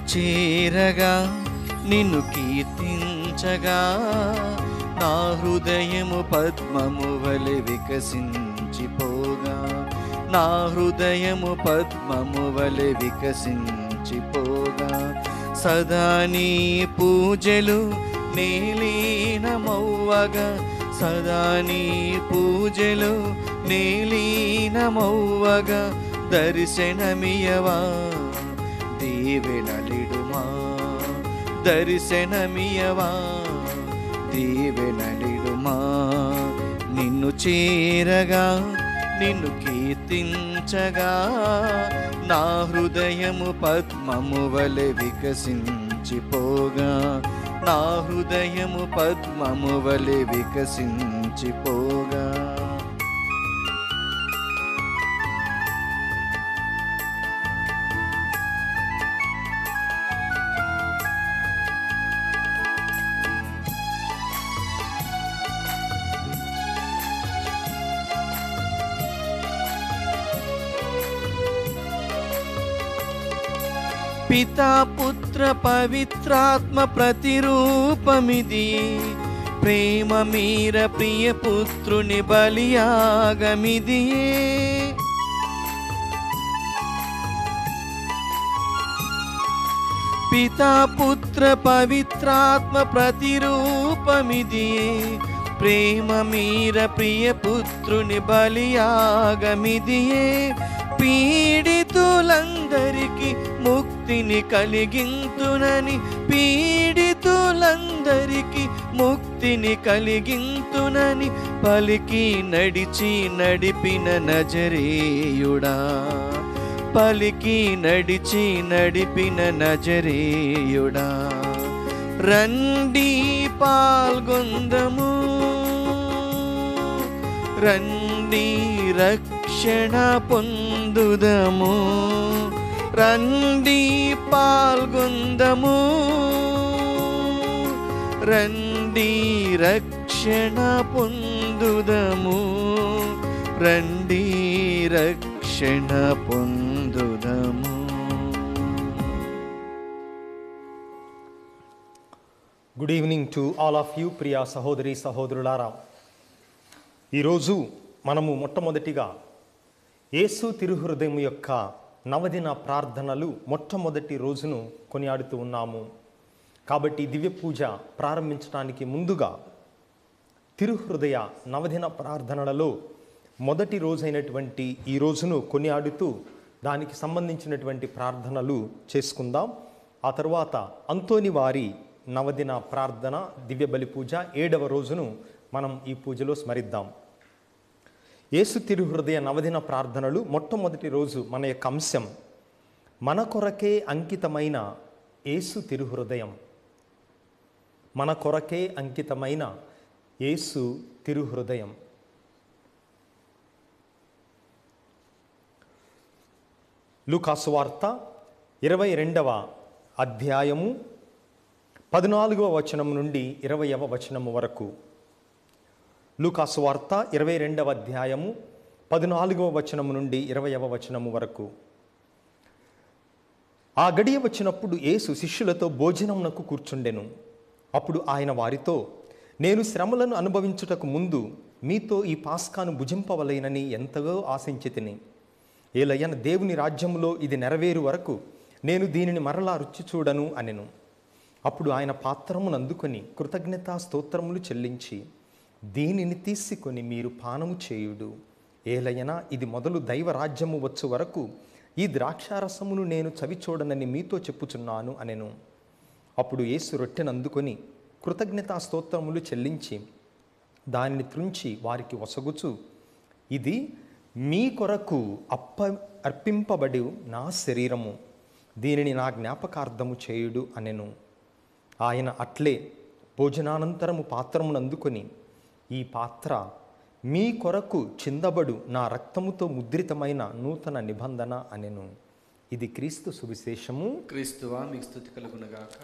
చేరగా నిన్ను కీర్తించగా నా హృదయము పద్మము వలె వికసించిపోగా నా హృదయము పద్మము వలె వికసించిపోగా సదా నీ పూజలు నీలీనమవ్వగా సదా నీ పూజలు నీలీనమవ్వగా దర్శనమియవా దీవెనలిడుమా దర్శనమియవా దీవెనలిడుమా నిన్ను చేరగా నిన్ను కీర్తించగా నా హృదయము పద్మము వలె వికసించిపోగా నా హృదయము పద్మము వలె వికసించిపోగా పితా పుత్ర పవిత్రాత్మ ప్రతిరూపమిది ప్రేమ మీర ప్రియ పుత్రుని బలియాగమిది పితా పుత్ర పవిత్రాత్మ ప్రతిరూపమిది ప్రేమ మీర ప్రియ పుత్రుని బలియాగమిదియే పీడితులందరికి ముక్తిని కలిగింతునని పీడితులందరికి ముక్తిని కలిగింతునని పలికి నడిచి నడిపిన నజరేయుడా పలికి నడిచి నడిపిన నజరేయుడా రండి పాల్గొందము రండి రక్షణ పొందుదము రండి పాల్గొందము రండి రక్షణ పొందుదము రండి రక్షణ పొందుదము good evening to all of you ప్రియా సహోదరి సహోదరులారా ఈరోజు మనము మొట్టమొదటిగా యేసు తిరుహృదయం యొక్క నవదిన ప్రార్థనలు మొట్టమొదటి రోజును కొనియాడుతూ ఉన్నాము కాబట్టి దివ్య పూజ ప్రారంభించడానికి ముందుగా తిరుహృదయ నవదిన ప్రార్థనలలో మొదటి రోజైనటువంటి ఈ రోజును కొనియాడుతూ దానికి సంబంధించినటువంటి ప్రార్థనలు చేసుకుందాం ఆ తర్వాత అంతోని వారి నవదిన ప్రార్థన దివ్య బలి పూజ ఏడవ రోజును మనం ఈ పూజలో స్మరిద్దాం యేసు తిరుహృదయ నవదిన ప్రార్థనలు మొట్టమొదటి రోజు మన యొక్క అంశం మన కొరకే అంకితమైన యేసు తిరుహృదయం మన కొరకే అంకితమైన యేసు తిరుహృదయం లూకాసు వార్త ఇరవై రెండవ అధ్యాయము పద్నాలుగవ వచనం నుండి ఇరవయవ వచనము వరకు లూకాసు వార్త ఇరవై రెండవ అధ్యాయము పద్నాలుగవ వచనము నుండి ఇరవయవ వచనము వరకు ఆ గడియ వచ్చినప్పుడు యేసు శిష్యులతో భోజనమునకు కూర్చుండెను అప్పుడు ఆయన వారితో నేను శ్రమలను అనుభవించుటకు ముందు మీతో ఈ పాస్కాను భుజింపవలైనని ఎంతగా ఆశించి తిని ఏలయ్యన దేవుని రాజ్యములో ఇది నెరవేరు వరకు నేను దీనిని మరలా రుచి చూడను అనెను అప్పుడు ఆయన పాత్రమును అందుకొని కృతజ్ఞతా స్తోత్రములు చెల్లించి దీనిని తీసుకొని మీరు పానము చేయుడు ఏలయనా ఇది మొదలు దైవ రాజ్యము వచ్చు వరకు ఈ ద్రాక్షారసమును నేను చవి చూడనని మీతో చెప్పుచున్నాను అనెను అప్పుడు యేసు రొట్టెను అందుకొని కృతజ్ఞతా స్తోత్రములు చెల్లించి దానిని త్రుంచి వారికి వసగుచు ఇది మీ కొరకు అప్ప అర్పింపబడి నా శరీరము దీనిని నా జ్ఞాపకార్థము చేయుడు అనెను ఆయన అట్లే భోజనానంతరము పాత్రమును అందుకొని ఈ పాత్ర మీ కొరకు చిందబడు నా రక్తముతో ముద్రితమైన నూతన నిబంధన అనెను ఇది క్రీస్తు సువిశేషము క్రీస్తువా మీకు స్థుతి కలుగునగాక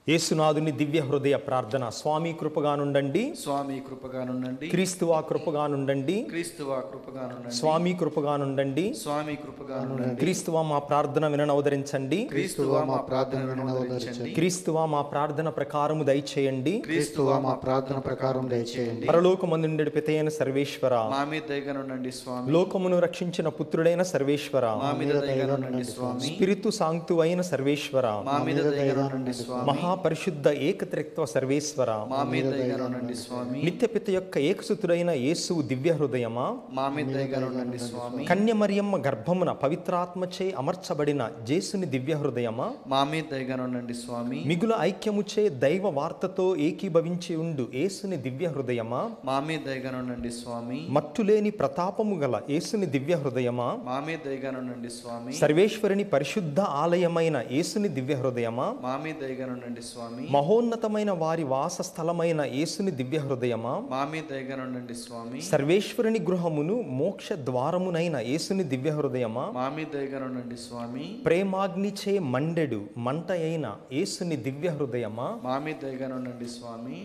యేసునాథుని దివ్య హృదయ ప్రార్థన స్వామి కృపగానుండండి స్వామి కృపగానుండండి క్రీస్తువా కృపగానుండండి క్రీస్తువా కృపగానుండండి స్వామి కృపగానుండండి స్వామి కృపగానుండండి క్రీస్తువా మా ప్రార్థన విననవదరించండి క్రీస్తువా మా ప్రార్థన వినవదరించండి క్రీస్తువా మా ప్రార్థన ప్రకారము దయచేయండి క్రీస్తువా మా ప్రార్థన ప్రకారం దయచేయండి పరలోకమందుండెడు పితయైన సర్వేశ్వర మా మీద దయగానుండండి స్వామి లోకమును రక్షించిన పుత్రుడైన సర్వేశ్వర మా మీద దయగానుండండి స్వామి స్పిరితు సాంక్తు అయిన సర్వేశ్వర మా మీద దయగానుండండి స్వామి మహాపరిశుద్ధ ఏకత్రిత్వ సర్వేశ్వర మా మీద దయగానుండండి స్వామి నిత్య పిత యొక్క ఏకసుతుడైన యేసు దివ్య హృదయమా మా మీద దయగానుండండి స్వామి కన్యమరియమ్మ గర్భమున పవిత్రాత్మచే అమర్చబడిన జేసుని దివ్య హృదయమా మా మీద దయగానుండండి స్వామి మిగుల ఐక్యముచే దైవ వార్తతో ఏకీభవించి ఉండు యేసుని దివ్య హృదయమా మా మీద దయగానుండండి స్వామి మట్టులేని ప్రతాపము గల యేసుని దివ్య హృదయమా మా మీద దయగానుండండి స్వామి సర్వేశ్వరుని పరిశుద్ధ ఆలయమైన యేసుని దివ్య హృదయమా మా మీద దయగానుండండి స్వామి మహోన్నతమైన వారి వాస స్థలమైన యేసుని దివ్య హృదయమా మా మీద దయగానుండండి స్వామి సర్వేశ్వరుని గృహమును మోక్ష ద్వారమునైన యేసుని దివ్య హృదయమా మా మీద దయగానుండండి స్వామి ప్రేమాగ్నిచే మండెడు మంట అయిన యేసుని దివ్య హృదయమా మా మీద దయగానుండండి స్వామి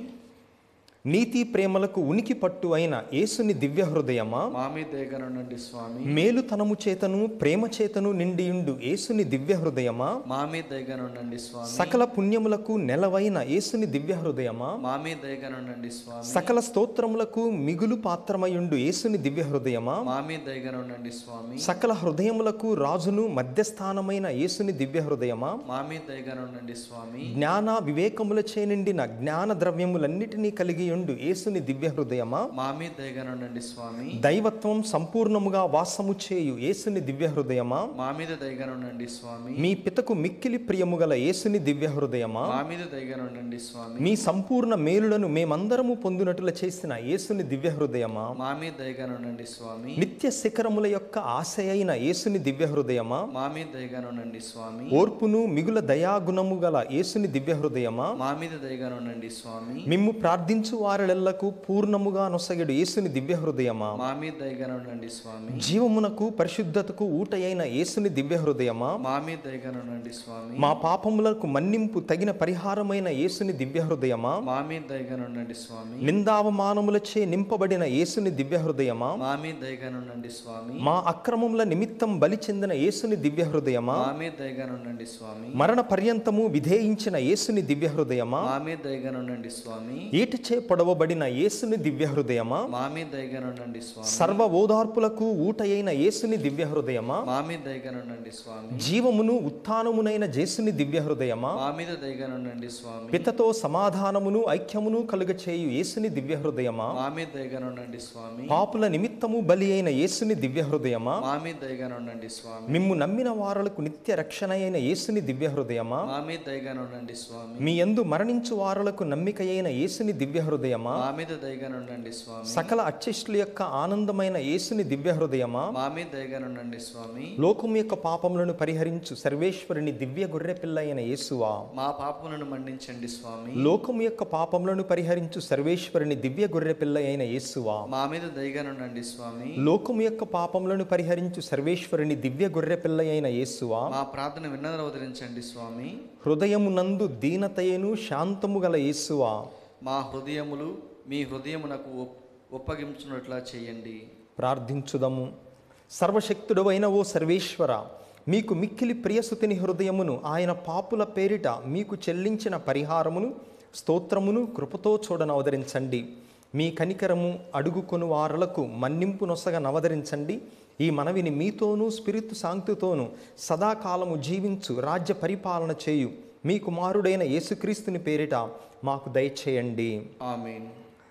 నీతి ప్రేమలకు ఉనికి పట్టు అయిన యేసుని దివ్య హృదయమా మా మీద దయగానుండండి స్వామి మేలుతనము చేతను ప్రేమ చేతను నిండియుండు యేసుని దివ్య హృదయమా మా మీద దయగానుండండి స్వామి సకల పుణ్యములకు నెలవైన యేసుని దివ్య హృదయమా మా మీద దయగానుండండి స్వామి సకల స్తోత్రములకు మిగులు పాత్రమయుండు యేసుని దివ్య హృదయమా మా మీద దయగానుండండి స్వామి సకల హృదయములకు రాజును మధ్యస్థానమైన యేసుని దివ్య హృదయమా మా మీద దయగానుండండి స్వామి జ్ఞాన వివేకములచే నిండిన జ్ఞాన ద్రవ్యములన్నిటినీ కలిగి ఉండు యేసుని దివ్య హృదయమా మా మీద దయగానుండండి స్వామి దైవత్వం సంపూర్ణముగా వాసము చేయు యేసుని దివ్య హృదయమా మా మీద దయగానుండండి స్వామి మీ పితకు మిక్కిలి ప్రియము గల యేసుని దివ్య హృదయమా మా మీద దయగానుండండి స్వామి మీ సంపూర్ణ మేలులను మేమందరము పొందునట్లు చేసిన యేసుని దివ్య హృదయమా మా మీద దయగానుండండి స్వామి నిత్య శిఖరముల యొక్క ఆశ అయిన యేసుని దివ్య హృదయమా మా మీద దయగానుండండి స్వామి ఓర్పును మిగుల దయాగుణము గల యేసుని దివ్య హృదయమా మా మీద దయగానుండండి స్వామి మిమ్ము ప్రార్థించు వారెల్లకు పూర్ణముగా నొసగెడు యేసుని దివ్య హృదయమా మా మీద దయగానుండండి స్వామి జీవమునకు పరిశుద్ధతకు ఊటయైన యేసుని దివ్య హృదయమా మా మీద దయగానుండండి స్వామి మా పాపములకు మన్నింపు తగిన పరిహారమైన యేసుని దివ్య హృదయమా మా మీద దయగానుండండి స్వామి నిందావమానములచే నింపబడిన యేసుని దివ్య హృదయమా మా మీద దయగానుండండి స్వామి మా అక్రమముల నిమిత్తం బలి చెందిన యేసుని దివ్య హృదయమా మా మీద దయగానుండండి స్వామి మరణ పర్యంతము విధేయించిన యేసుని దివ్య హృదయమా మా మీద దయగానుండండి స్వామి ఏటిచే పొడవబడిన యేసుని దివ్య హృదయమా మా మీద దయగానుండండి స్వామి సర్వ ఓదార్పులకు ఊటయైన యేసుని దివ్య హృదయమా మా మీద దయగానుండండి స్వామి జీవమును ఉత్థానమునైన జేసుని దివ్య హృదయమా మా మీద దయగానుండండి స్వామి పితతో సమాధానమును ఐక్యమును కలుగచేయు యేసుని దివ్య హృదయమా మా మీద దయగానుండండి స్వామి పాపుల నిమిత్తము బలి అయిన యేసుని దివ్య హృదయమా మా మీద దయగానుండండి స్వామి మిమ్ము నమ్మిన వారలకు నిత్య రక్షణ అయిన యేసుని దివ్య హృదయమా మా మీద దయగానుండండి స్వామి మీ యందు మరణించు వారలకు నమ్మికయైన యేసుని దివ్య హృదయమా మా మీద దయగానుండండి స్వామి సకల అచ్చిష్టుల యొక్క ఆనందమైన యేసుని దివ్య హృదయమా మా మీద దయగానుండండి స్వామి లోకం యొక్క పాపములను పరిహరించు సర్వేశ్వరుని దివ్య గొర్రె పిల్ల అయిన యేసువా మా పాపములను మన్నించండి స్వామి లోకం యొక్క పాపములను పరిహరించు సర్వేశ్వరుని దివ్య గొర్రె పిల్ల అయిన యేసువా మా మీద దయగానుండండి స్వామి లోకం యొక్క పాపములను పరిహరించు సర్వేశ్వరుని దివ్య గొర్రె పిల్ల అయిన యేసువా మా ప్రార్థన విన్నదలు అవతరించండి స్వామి హృదయమునందు దీనతయను శాంతము గల యేసువా మా హృదయములు మీ హృదయమునకు ఒప్- ఒప్పగించున్నట్లా చేయండి ప్రార్థించుదము సర్వశక్తుడవైన ఓ సర్వేశ్వర మీకు మిక్కిలి ప్రియసుతిని హృదయమును ఆయన పాపుల పేరిట మీకు చెల్లించిన పరిహారమును స్తోత్రమును కృపతో చూడన అవతరించండి మీ కనికరము అడుగుకొను వారలకు మన్నింపు నొసగ నవదరించండి ఈ మనవిని మీతోనూ స్పిరితు సాంక్తితోనూ సదాకాలము జీవించు రాజ్య పరిపాలన చేయు మీ కుమారుడైన యేసుక్రీస్తుని పేరిట మాకు దయచేయండి ఆమెన్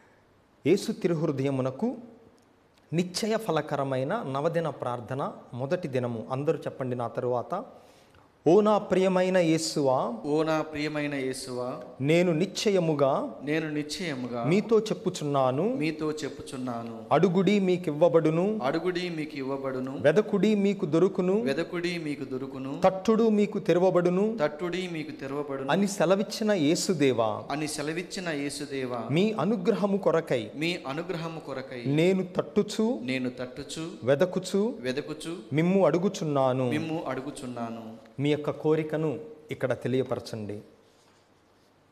యేసు తిరుహృదయమునకు నిశ్చయ ఫలకరమైన నవదిన ప్రార్థన మొదటి దినము అందరూ చెప్పండి నా తరువాత ఓ నా ప్రియమైన యేసువా ఓ నా ప్రియమైన యేసువా నేను నిశ్చయముగా నేను నిశ్చయముగా మీతో చెప్పుచున్నాను మీతో చెప్పుచున్నాను అడుగుడి మీకివ్వబడును అడుగుడి మీకు ఇవ్వబడును వెదకుడి మీకు దొరుకును వెదకుడి మీకు దొరుకును తట్టుడు మీకు తెరవబడును తట్టుడి మీకు తెరవబడును అని సెలవిచ్చిన యేసుదేవా అని సెలవిచ్చిన యేసుదేవా మీ అనుగ్రహము కొరకై మీ అనుగ్రహము కొరకై నేను తట్టుచు నేను తట్టుచు వెదకుచు వెదకుచు మిమ్ము అడుగుచున్నాను మిమ్ము అడుగుచున్నాను మీ యొక్క కోరికను ఇక్కడ తెలియపరచండి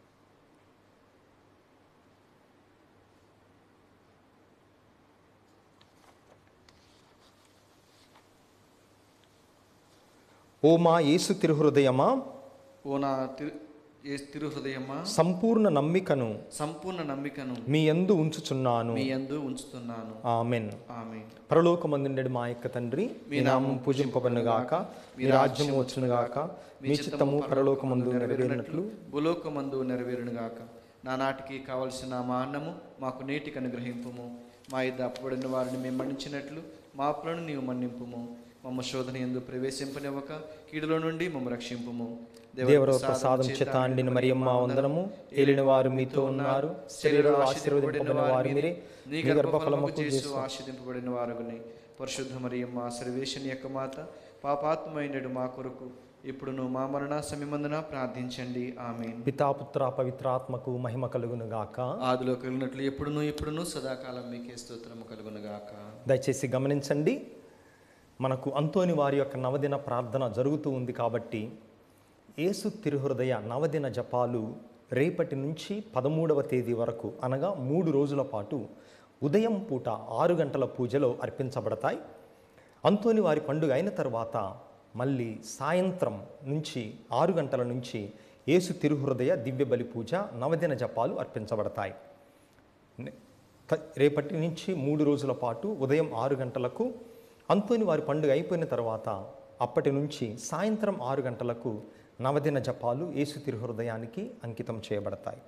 ఓ మా యేసు తిరుహృదయమా ఓ నా తిరు ఏ తిరు హృదయమా సంపూర్ణ నమ్మికను సంపూర్ణ నమ్మికను మీ యందు ఉంచుచున్నాను మీ యందు ఉంచుతున్నాను ఆమెన్ ఆమె పరలోకమందుండెడు మా యొక్క తండ్రి మీ నామం పూజింపబడునుగాక మీ రాజ్యం వచ్చునుగాక మీ చిత్తము పరలోకమందు నెరవేరినట్లు భూలోకమందు నెరవేరునుగాక నానాటికి కావలసిన మా అన్నము మాకు నేటికి అనుగ్రహింపుము మా ఇద్ద అప్పబడిన వారిని మేము మన్నించినట్లు మా అప్పులను నీవు మన్నింపుము మమ్మ శోధన ఎందు ప్రవేశింపనివ్వక కీడులో నుండి మమ్మ రక్షింపుము దేవర ప్రసాదం చేత అండిన మరియమ్మ వందనము ఏలిన వారు మీతో ఉన్నారు శరీరంలో ఆశీర్వదింపబడిన వారు మీరే నీ గర్భఫలము చేసు ఆశీర్దింపబడిన వారుగుని పరిశుద్ధ మరియమ్మ సర్వేశ్వని యొక్క మాత పాపాత్మైనడు మా కొరకు ఇప్పుడును మా మరణ సమయమందున ప్రార్థించండి ఆమె పితాపుత్ర పవిత్రాత్మకు మహిమ కలుగును గాక ఆదిలో కలిగినట్లు ఎప్పుడును ఇప్పుడును సదాకాలం మీకే స్తోత్రము కలుగునుగాక దయచేసి గమనించండి మనకు అంతోని వారి యొక్క నవదిన ప్రార్థన జరుగుతూ ఉంది కాబట్టి యేసు తిరుహృదయ నవదిన జపాలు రేపటి నుంచి పదమూడవ తేదీ వరకు అనగా మూడు రోజుల పాటు ఉదయం పూట ఆరు గంటల పూజలో అర్పించబడతాయి అంతోని వారి పండుగ అయిన తర్వాత మళ్ళీ సాయంత్రం నుంచి ఆరు గంటల నుంచి యేసు తిరుహృదయ దివ్య బలి పూజ నవదిన జపాలు అర్పించబడతాయి నే- త- రేపటి నుంచి మూడు రోజుల పాటు ఉదయం ఆరు గంటలకు అంతోని వారి పండుగ అయిపోయిన తర్వాత అప్పటి నుంచి సాయంత్రం ఆరు గంటలకు నవదిన జపాలు యేసు తిరుహృదయానికి అంకితం చేయబడతాయి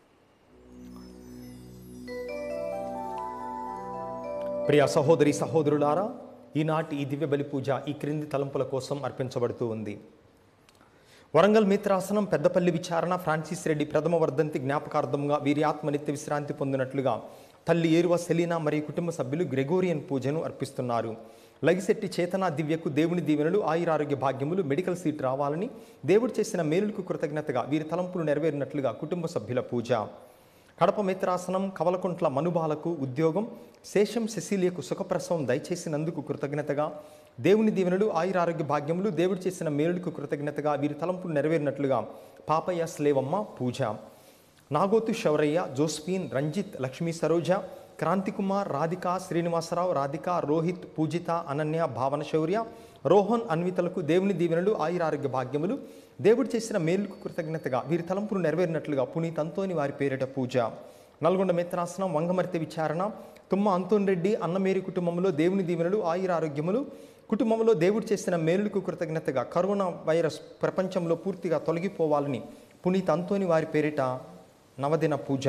ప్రియ సహోదరి సహోదరులారా ఈనాటి ఈ దివ్య బలి పూజ ఈ క్రింది తలంపుల కోసం అర్పించబడుతూ ఉంది వరంగల్ మిత్రాసనం పెద్దపల్లి విచారణ ఫ్రాన్సిస్ రెడ్డి ప్రథమ వర్ధంతి జ్ఞాపకార్థంగా వీరి ఆత్మ నిత్య విశ్రాంతి పొందినట్లుగా తల్లి ఏరువ సెలీనా మరియు కుటుంబ సభ్యులు గ్రెగోరియన్ పూజను అర్పిస్తున్నారు లగిశెట్టి చేతనా దివ్యకు దేవుని దీవెనలు ఆయురారోగ్య భాగ్యములు మెడికల్ సీట్ రావాలని దేవుడు చేసిన మేలులకు కృతజ్ఞతగా వీరి తలంపులు నెరవేరినట్లుగా కుటుంబ సభ్యుల పూజ కడప మిత్రాసనం కవలకుంట్ల మనుబాలకు ఉద్యోగం శేషం సెసీలియకు సుఖప్రసవం దయచేసినందుకు కృతజ్ఞతగా దేవుని దీవెనలు ఆయురారోగ్య భాగ్యములు దేవుడు చేసిన మేలులకు కృతజ్ఞతగా వీరి తలంపులు నెరవేరినట్లుగా పాపయ్య స్లేవమ్మ పూజ నాగోతు శౌరయ్య జోస్ఫీన్ రంజిత్ లక్ష్మీ సరోజ క్రాంతికుమార్ రాధిక శ్రీనివాసరావు రాధిక రోహిత్ పూజిత అనన్య భావన శౌర్య రోహన్ అన్వితలకు దేవుని దీవెనలు ఆయురారోగ్య భాగ్యములు దేవుడు చేసిన మేలుకు కృతజ్ఞతగా వీరి తలంపులు నెరవేరినట్లుగా పునీత్ అంతోని వారి పేరిట పూజ నల్గొండ మిత్రాసనం వంగమర్తె విచారణ తుమ్మ అంతోన్ రెడ్డి అన్నమేరి కుటుంబంలో దేవుని దీవెనలు ఆయురారోగ్యములు కుటుంబంలో దేవుడు చేసిన మేలుకు కృతజ్ఞతగా కరోనా వైరస్ ప్రపంచంలో పూర్తిగా తొలగిపోవాలని పునీత్ అంతోని వారి పేరిట నవదిన పూజ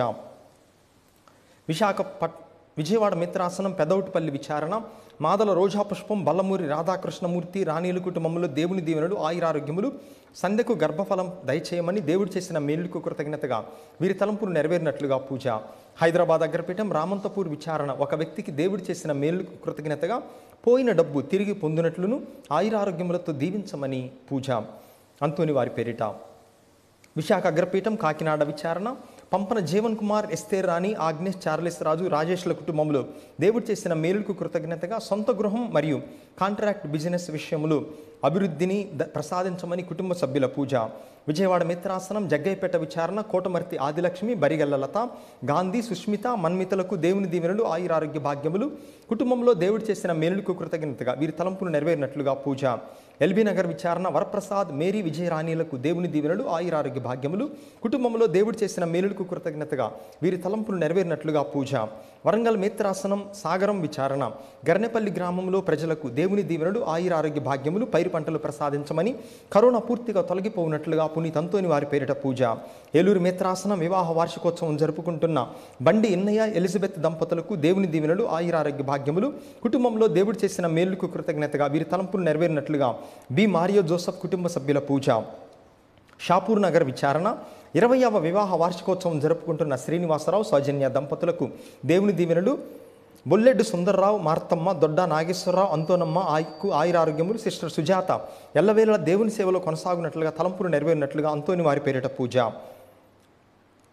విశాఖపట్ విజయవాడ మిత్రాసనం పెదవుటిపల్లి విచారణ మాదల రోజా పుష్పం బల్లమూరి రాధాకృష్ణమూర్తి రాణీలు కుటుంబంలో దేవుని దీవెనలు ఆయురారోగ్యములు సంధ్యకు గర్భఫలం దయచేయమని దేవుడు చేసిన మేలుకు కృతజ్ఞతగా వీరి తలంపులు నెరవేరినట్లుగా పూజ హైదరాబాద్ అగ్రపీఠం రామంతపూర్ విచారణ ఒక వ్యక్తికి దేవుడు చేసిన మేలుకు కృతజ్ఞతగా పోయిన డబ్బు తిరిగి పొందినట్లును ఆయురారోగ్యములతో దీవించమని పూజ అంతోని వారి పేరిట విశాఖ అగ్రపీఠం కాకినాడ విచారణ Pampana Jeevan Kumar Esther Rani Agnes Charles Raju రాజేష్ల కుటుంబంలో దేవుడు చేసిన మేలుకు కృతజ్ఞతగా సొంత గృహం మరియు కాంట్రాక్ట్ బిజినెస్ విషయములు అభివృద్ధిని ద- ప్రసాదించమని కుటుంబ సభ్యుల పూజ విజయవాడ మిత్రాసనం జగ్గయ్యపేట విచారణ కోటమర్తి ఆదిలక్ష్మి బరిగల్ల లత గాంధీ సుష్మిత మన్మితలకు దేవుని దీవెనలు ఆయురారోగ్య భాగ్యములు కుటుంబంలో దేవుడు చేసిన మేలుకు కృతజ్ఞతగా వీరి తలంపులు నెరవేరినట్లుగా పూజ ఎల్బీ నగర్ విచారణ వరప్రసాద్ మేరీ విజయరాణిలకు దేవుని దీవెనలు ఆయురారోగ్య భాగ్యములు కుటుంబంలో దేవుడు చేసిన మేలులకు కృతజ్ఞతగా వీరి తలంపులు నెరవేరినట్లుగా పూజ వరంగల్ మిత్రాసనం సాగరం విచారణ గర్నెపల్లి గ్రామంలో ప్రజలకు దేవుని దీవెనలు ఆయురారోగ్య భాగ్యములు పైరు పంటలు ప్రసాదించమని కరోనా పూర్తిగా తొలగిపోవునట్లుగా పునీత్ అంతోని వారి పేరిట పూజ ఏలూరు మిత్రాసనం వివాహ వార్షికోత్సవం జరుపుకుంటున్న బండి ఇన్నయ్య ఎలిజబెత్ దంపతులకు దేవుని దీవెనలు ఆయురారోగ్య భాగ్యములు కుటుంబంలో దేవుడు చేసిన మేలుకు కృతజ్ఞతగా వీరి తలంపులు నెరవేరినట్లుగా బి మారియో జోసఫ్ కుటుంబ సభ్యుల పూజ షాపూర్ నగర్ విచారణ ఇరవయవ వివాహ వార్షికోత్సవం జరుపుకుంటున్న శ్రీనివాసరావు సౌజన్య దంపతులకు దేవుని దీవెనలు బొల్లెడ్డు సుందర్రావు మార్తమ్మ దొడ్డ నాగేశ్వరరావు అంతోనమ్మ ఆయకు ఆయురారోగ్యములు సిస్టర్ సుజాత ఎల్లవేళ దేవుని సేవలో కొనసాగునట్లుగా తలంపులు నెరవేరినట్లుగా అంతోని వారి పేరిట పూజ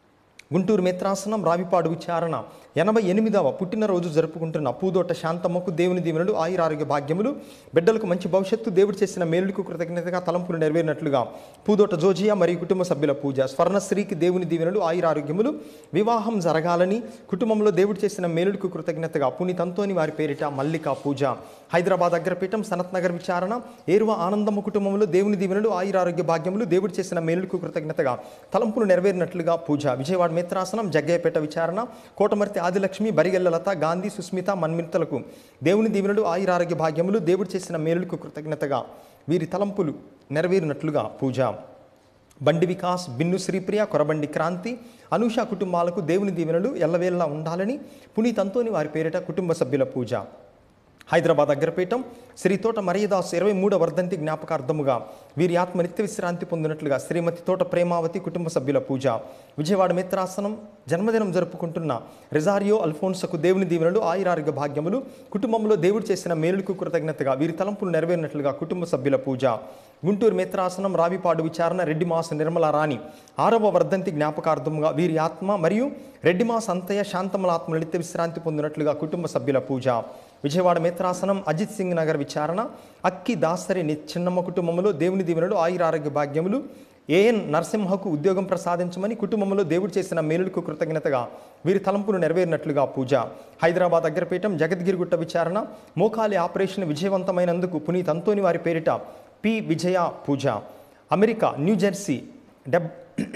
గుంటూరు మిత్రాసనం రావిపాడు విచారణ ఎనభై ఎనిమిదవ పుట్టినరోజు జరుపుకుంటున్న పూదోట శాంతమ్మకు దేవుని దీవెనలు ఆయురారోగ్య భాగ్యములు బిడ్డలకు మంచి భవిష్యత్తు దేవుడు చేసిన మేలుకు కృతజ్ఞతగా తలంపులు నెరవేరినట్లుగా పూదోట జోజియా మరియు కుటుంబ సభ్యుల పూజ స్వర్ణశ్రీకి దేవుని దీవెనలు ఆయురారోగ్యములు వివాహం జరగాలని కుటుంబంలో దేవుడు చేసిన మేలుకు కృతజ్ఞతగా పునీతంతోని వారి పేరిట మల్లిక పూజ హైదరాబాద్ అగ్రపీఠం సనత్ నగర్ విచారణ ఏరువ ఆనందమ్మ కుటుంబంలో దేవుని దీవెనలు ఆయురారోగ్య భాగ్యములు దేవుడు చేసిన మేలుకు కృతజ్ఞతగా తలంపులు నెరవేరినట్లుగా పూజ విజయవాడ మిత్రాసనం జగ్గయ్యపేట విచారణ కోటమర్తి ఆదిలక్ష్మి బరిగెల్ల లత గాంధీ సుస్మిత మన్మితలకు దేవుని దీవెనలు ఆయురారోగ్య భాగ్యములు దేవుడు చేసిన మేలుకు కృతజ్ఞతగా వీరి తలంపులు నెరవేరినట్లుగా పూజ బండి వికాస్ బిన్ను శ్రీప్రియ కొరబండి క్రాంతి అనూష కుటుంబాలకు దేవుని దీవెనలు ఎల్లవేళలా ఉండాలని పునీతంతోని వారి పేరిట కుటుంబ సభ్యుల పూజ హైదరాబాద్ అగ్రపీఠం శ్రీ తోట మరియదాస్ ఇరవై మూడవ వర్ధంతి జ్ఞాపకార్థముగా వీరి ఆత్మ నిత్య విశ్రాంతి పొందినట్లుగా శ్రీమతి తోట ప్రేమావతి కుటుంబ సభ్యుల పూజ విజయవాడ మిత్రాసనం జన్మదినం జరుపుకుంటున్న రిజారియో అల్ఫోన్సకు దేవుని దీవెనలు ఆయురారోగ్య భాగ్యములు కుటుంబంలో దేవుడు చేసిన మేలుకు కృతజ్ఞతగా వీరి తలంపులు నెరవేరినట్లుగా కుటుంబ సభ్యుల పూజ గుంటూరు మిత్రాసనం రావిపాడు విచారణ రెడ్డి మాస నిర్మల రాణి ఆరవ వర్ధంతి జ్ఞాపకార్థముగా వీరి ఆత్మ మరియు రెడ్డి మాస అంతయ్య శాంతముల ఆత్మ నిత్య విశ్రాంతి పొందినట్లుగా కుటుంబ సభ్యుల పూజ విజయవాడ మిత్రాసనం అజిత్ సింగ్ నగర్ విచారణ అక్కి దాసరి ని- చిన్నమ్మ కుటుంబంలో దేవుని దీవెనలు ఆయురారోగ్య భాగ్యములు ఏఎన్ నరసింహకు ఉద్యోగం ప్రసాదించమని కుటుంబంలో దేవుడు చేసిన మేలులకు కృతజ్ఞతగా వీరి తలంపులు నెరవేరినట్లుగా పూజ హైదరాబాద్ అగ్రపీఠం జగద్గిరిగుట్ట విచారణ మోకాలి ఆపరేషన్ విజయవంతమైనందుకు పునీత్ అంతోని వారి పేరిట పి విజయ పూజ అమెరికా న్యూజెర్సీ డెబ్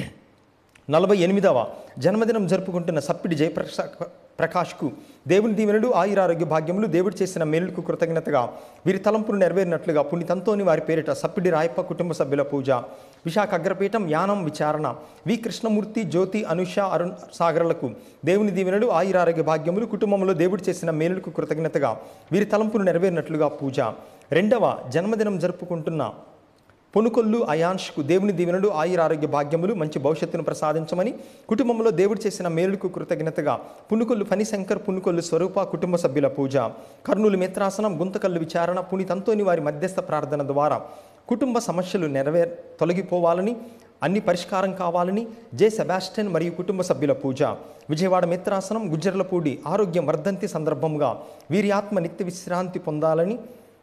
నలభై ఎనిమిదవ జన్మదినం జరుపుకుంటున్న సప్పిడి జయప్రసా ప్రకాష్కు దేవుని దీవెనలు ఆయురారోగ్య భాగ్యములు దేవుడు చేసిన మేలుకు కృతజ్ఞతగా వీరి తలంపులు నెరవేరినట్లుగా పుణితంతోని వారి పేరిట సప్పిడి రాయప్ప కుటుంబ సభ్యుల పూజ విశాఖ అగ్రపీఠం యానం విచారణ వి కృష్ణమూర్తి జ్యోతి అనుష అరుణ్ సాగర్లకు దేవుని దీవెనలు ఆయురారోగ్య భాగ్యములు కుటుంబంలో దేవుడు చేసిన మేలుకు కృతజ్ఞతగా వీరి తలంపులు నెరవేరినట్లుగా పూజ రెండవ జన్మదినం జరుపుకుంటున్న పొనుకొల్లు అయాన్ష్కు దేవుని దీవెనలు ఆయురారోగ్య భాగ్యములు మంచి భవిష్యత్తును ప్రసాదించమని కుటుంబంలో దేవుడు చేసిన మేలుకు కృతజ్ఞతగా పునుకొల్లు ఫణిశంకర్ పునుకొల్లు స్వరూప కుటుంబ సభ్యుల పూజ కర్నూలు మిత్రాసనం గుంతకల్లు విచారణ పునితంతోని వారి మధ్యస్థ ప్రార్థన ద్వారా కుటుంబ సమస్యలు నెరవేర్ తొలగిపోవాలని అన్ని పరిష్కారం కావాలని జె సెబాస్టిన్ మరియు కుటుంబ సభ్యుల పూజ విజయవాడ మిత్రాసనం గుజ్జర్లపూడి ఆరోగ్యం వర్ధంతి సందర్భంగా వీరి ఆత్మ నిత్య విశ్రాంతి పొందాలని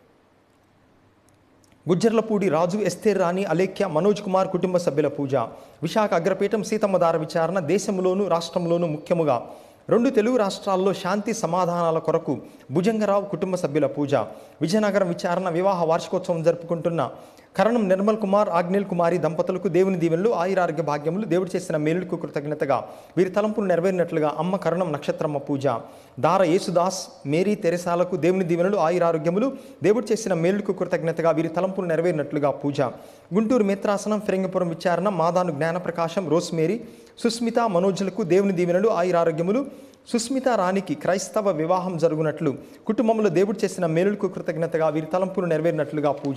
గుజ్జర్లపూడి రాజు ఎస్తేర్ రాణి అలేఖ్య మనోజ్ కుమార్ కుటుంబ సభ్యుల పూజ విశాఖ అగ్రపీఠం సీతమ్మదార విచారణ దేశంలోనూ రాష్ట్రంలోనూ ముఖ్యముగా రెండు తెలుగు రాష్ట్రాల్లో శాంతి సమాధానాల కొరకు భుజంగరావు కుటుంబ సభ్యుల పూజ విజయనగరం విచారణ వివాహ వార్షికోత్సవం జరుపుకుంటున్న కరణం నిర్మల్ కుమార్ ఆగ్నేల్ కుమారి దంపతులకు దేవుని దీవెనలు ఆయురారోగ్య భాగ్యములు దేవుడు చేసిన మేలుకు కృతజ్ఞతగా వీరి తలంపులు నెరవేరినట్లుగా అమ్మ కరణం నక్షత్రమ్మ పూజ దార యేసుదాస్ మేరీ తెరెసాలకు దేవుని దీవెనలు ఆయురారోగ్యములు దేవుడు చేసిన మేలుకు కృతజ్ఞతగా వీరి తలంపులు నెరవేరినట్లుగా పూజ గుంటూరు మిత్రాసనం ఫిరంగిపురం విచారణ మాదాను జ్ఞానప్రకాశం రోస్మేరీ సుస్మిత మనోజులకు దేవుని దీవెనలు ఆయురారోగ్యములు సుస్మిత రాణికి క్రైస్తవ వివాహం జరుగునట్లు కుటుంబంలో దేవుడు చేసిన మేలుకు కృతజ్ఞతగా వీరి తలంపులు నెరవేరినట్లుగా పూజ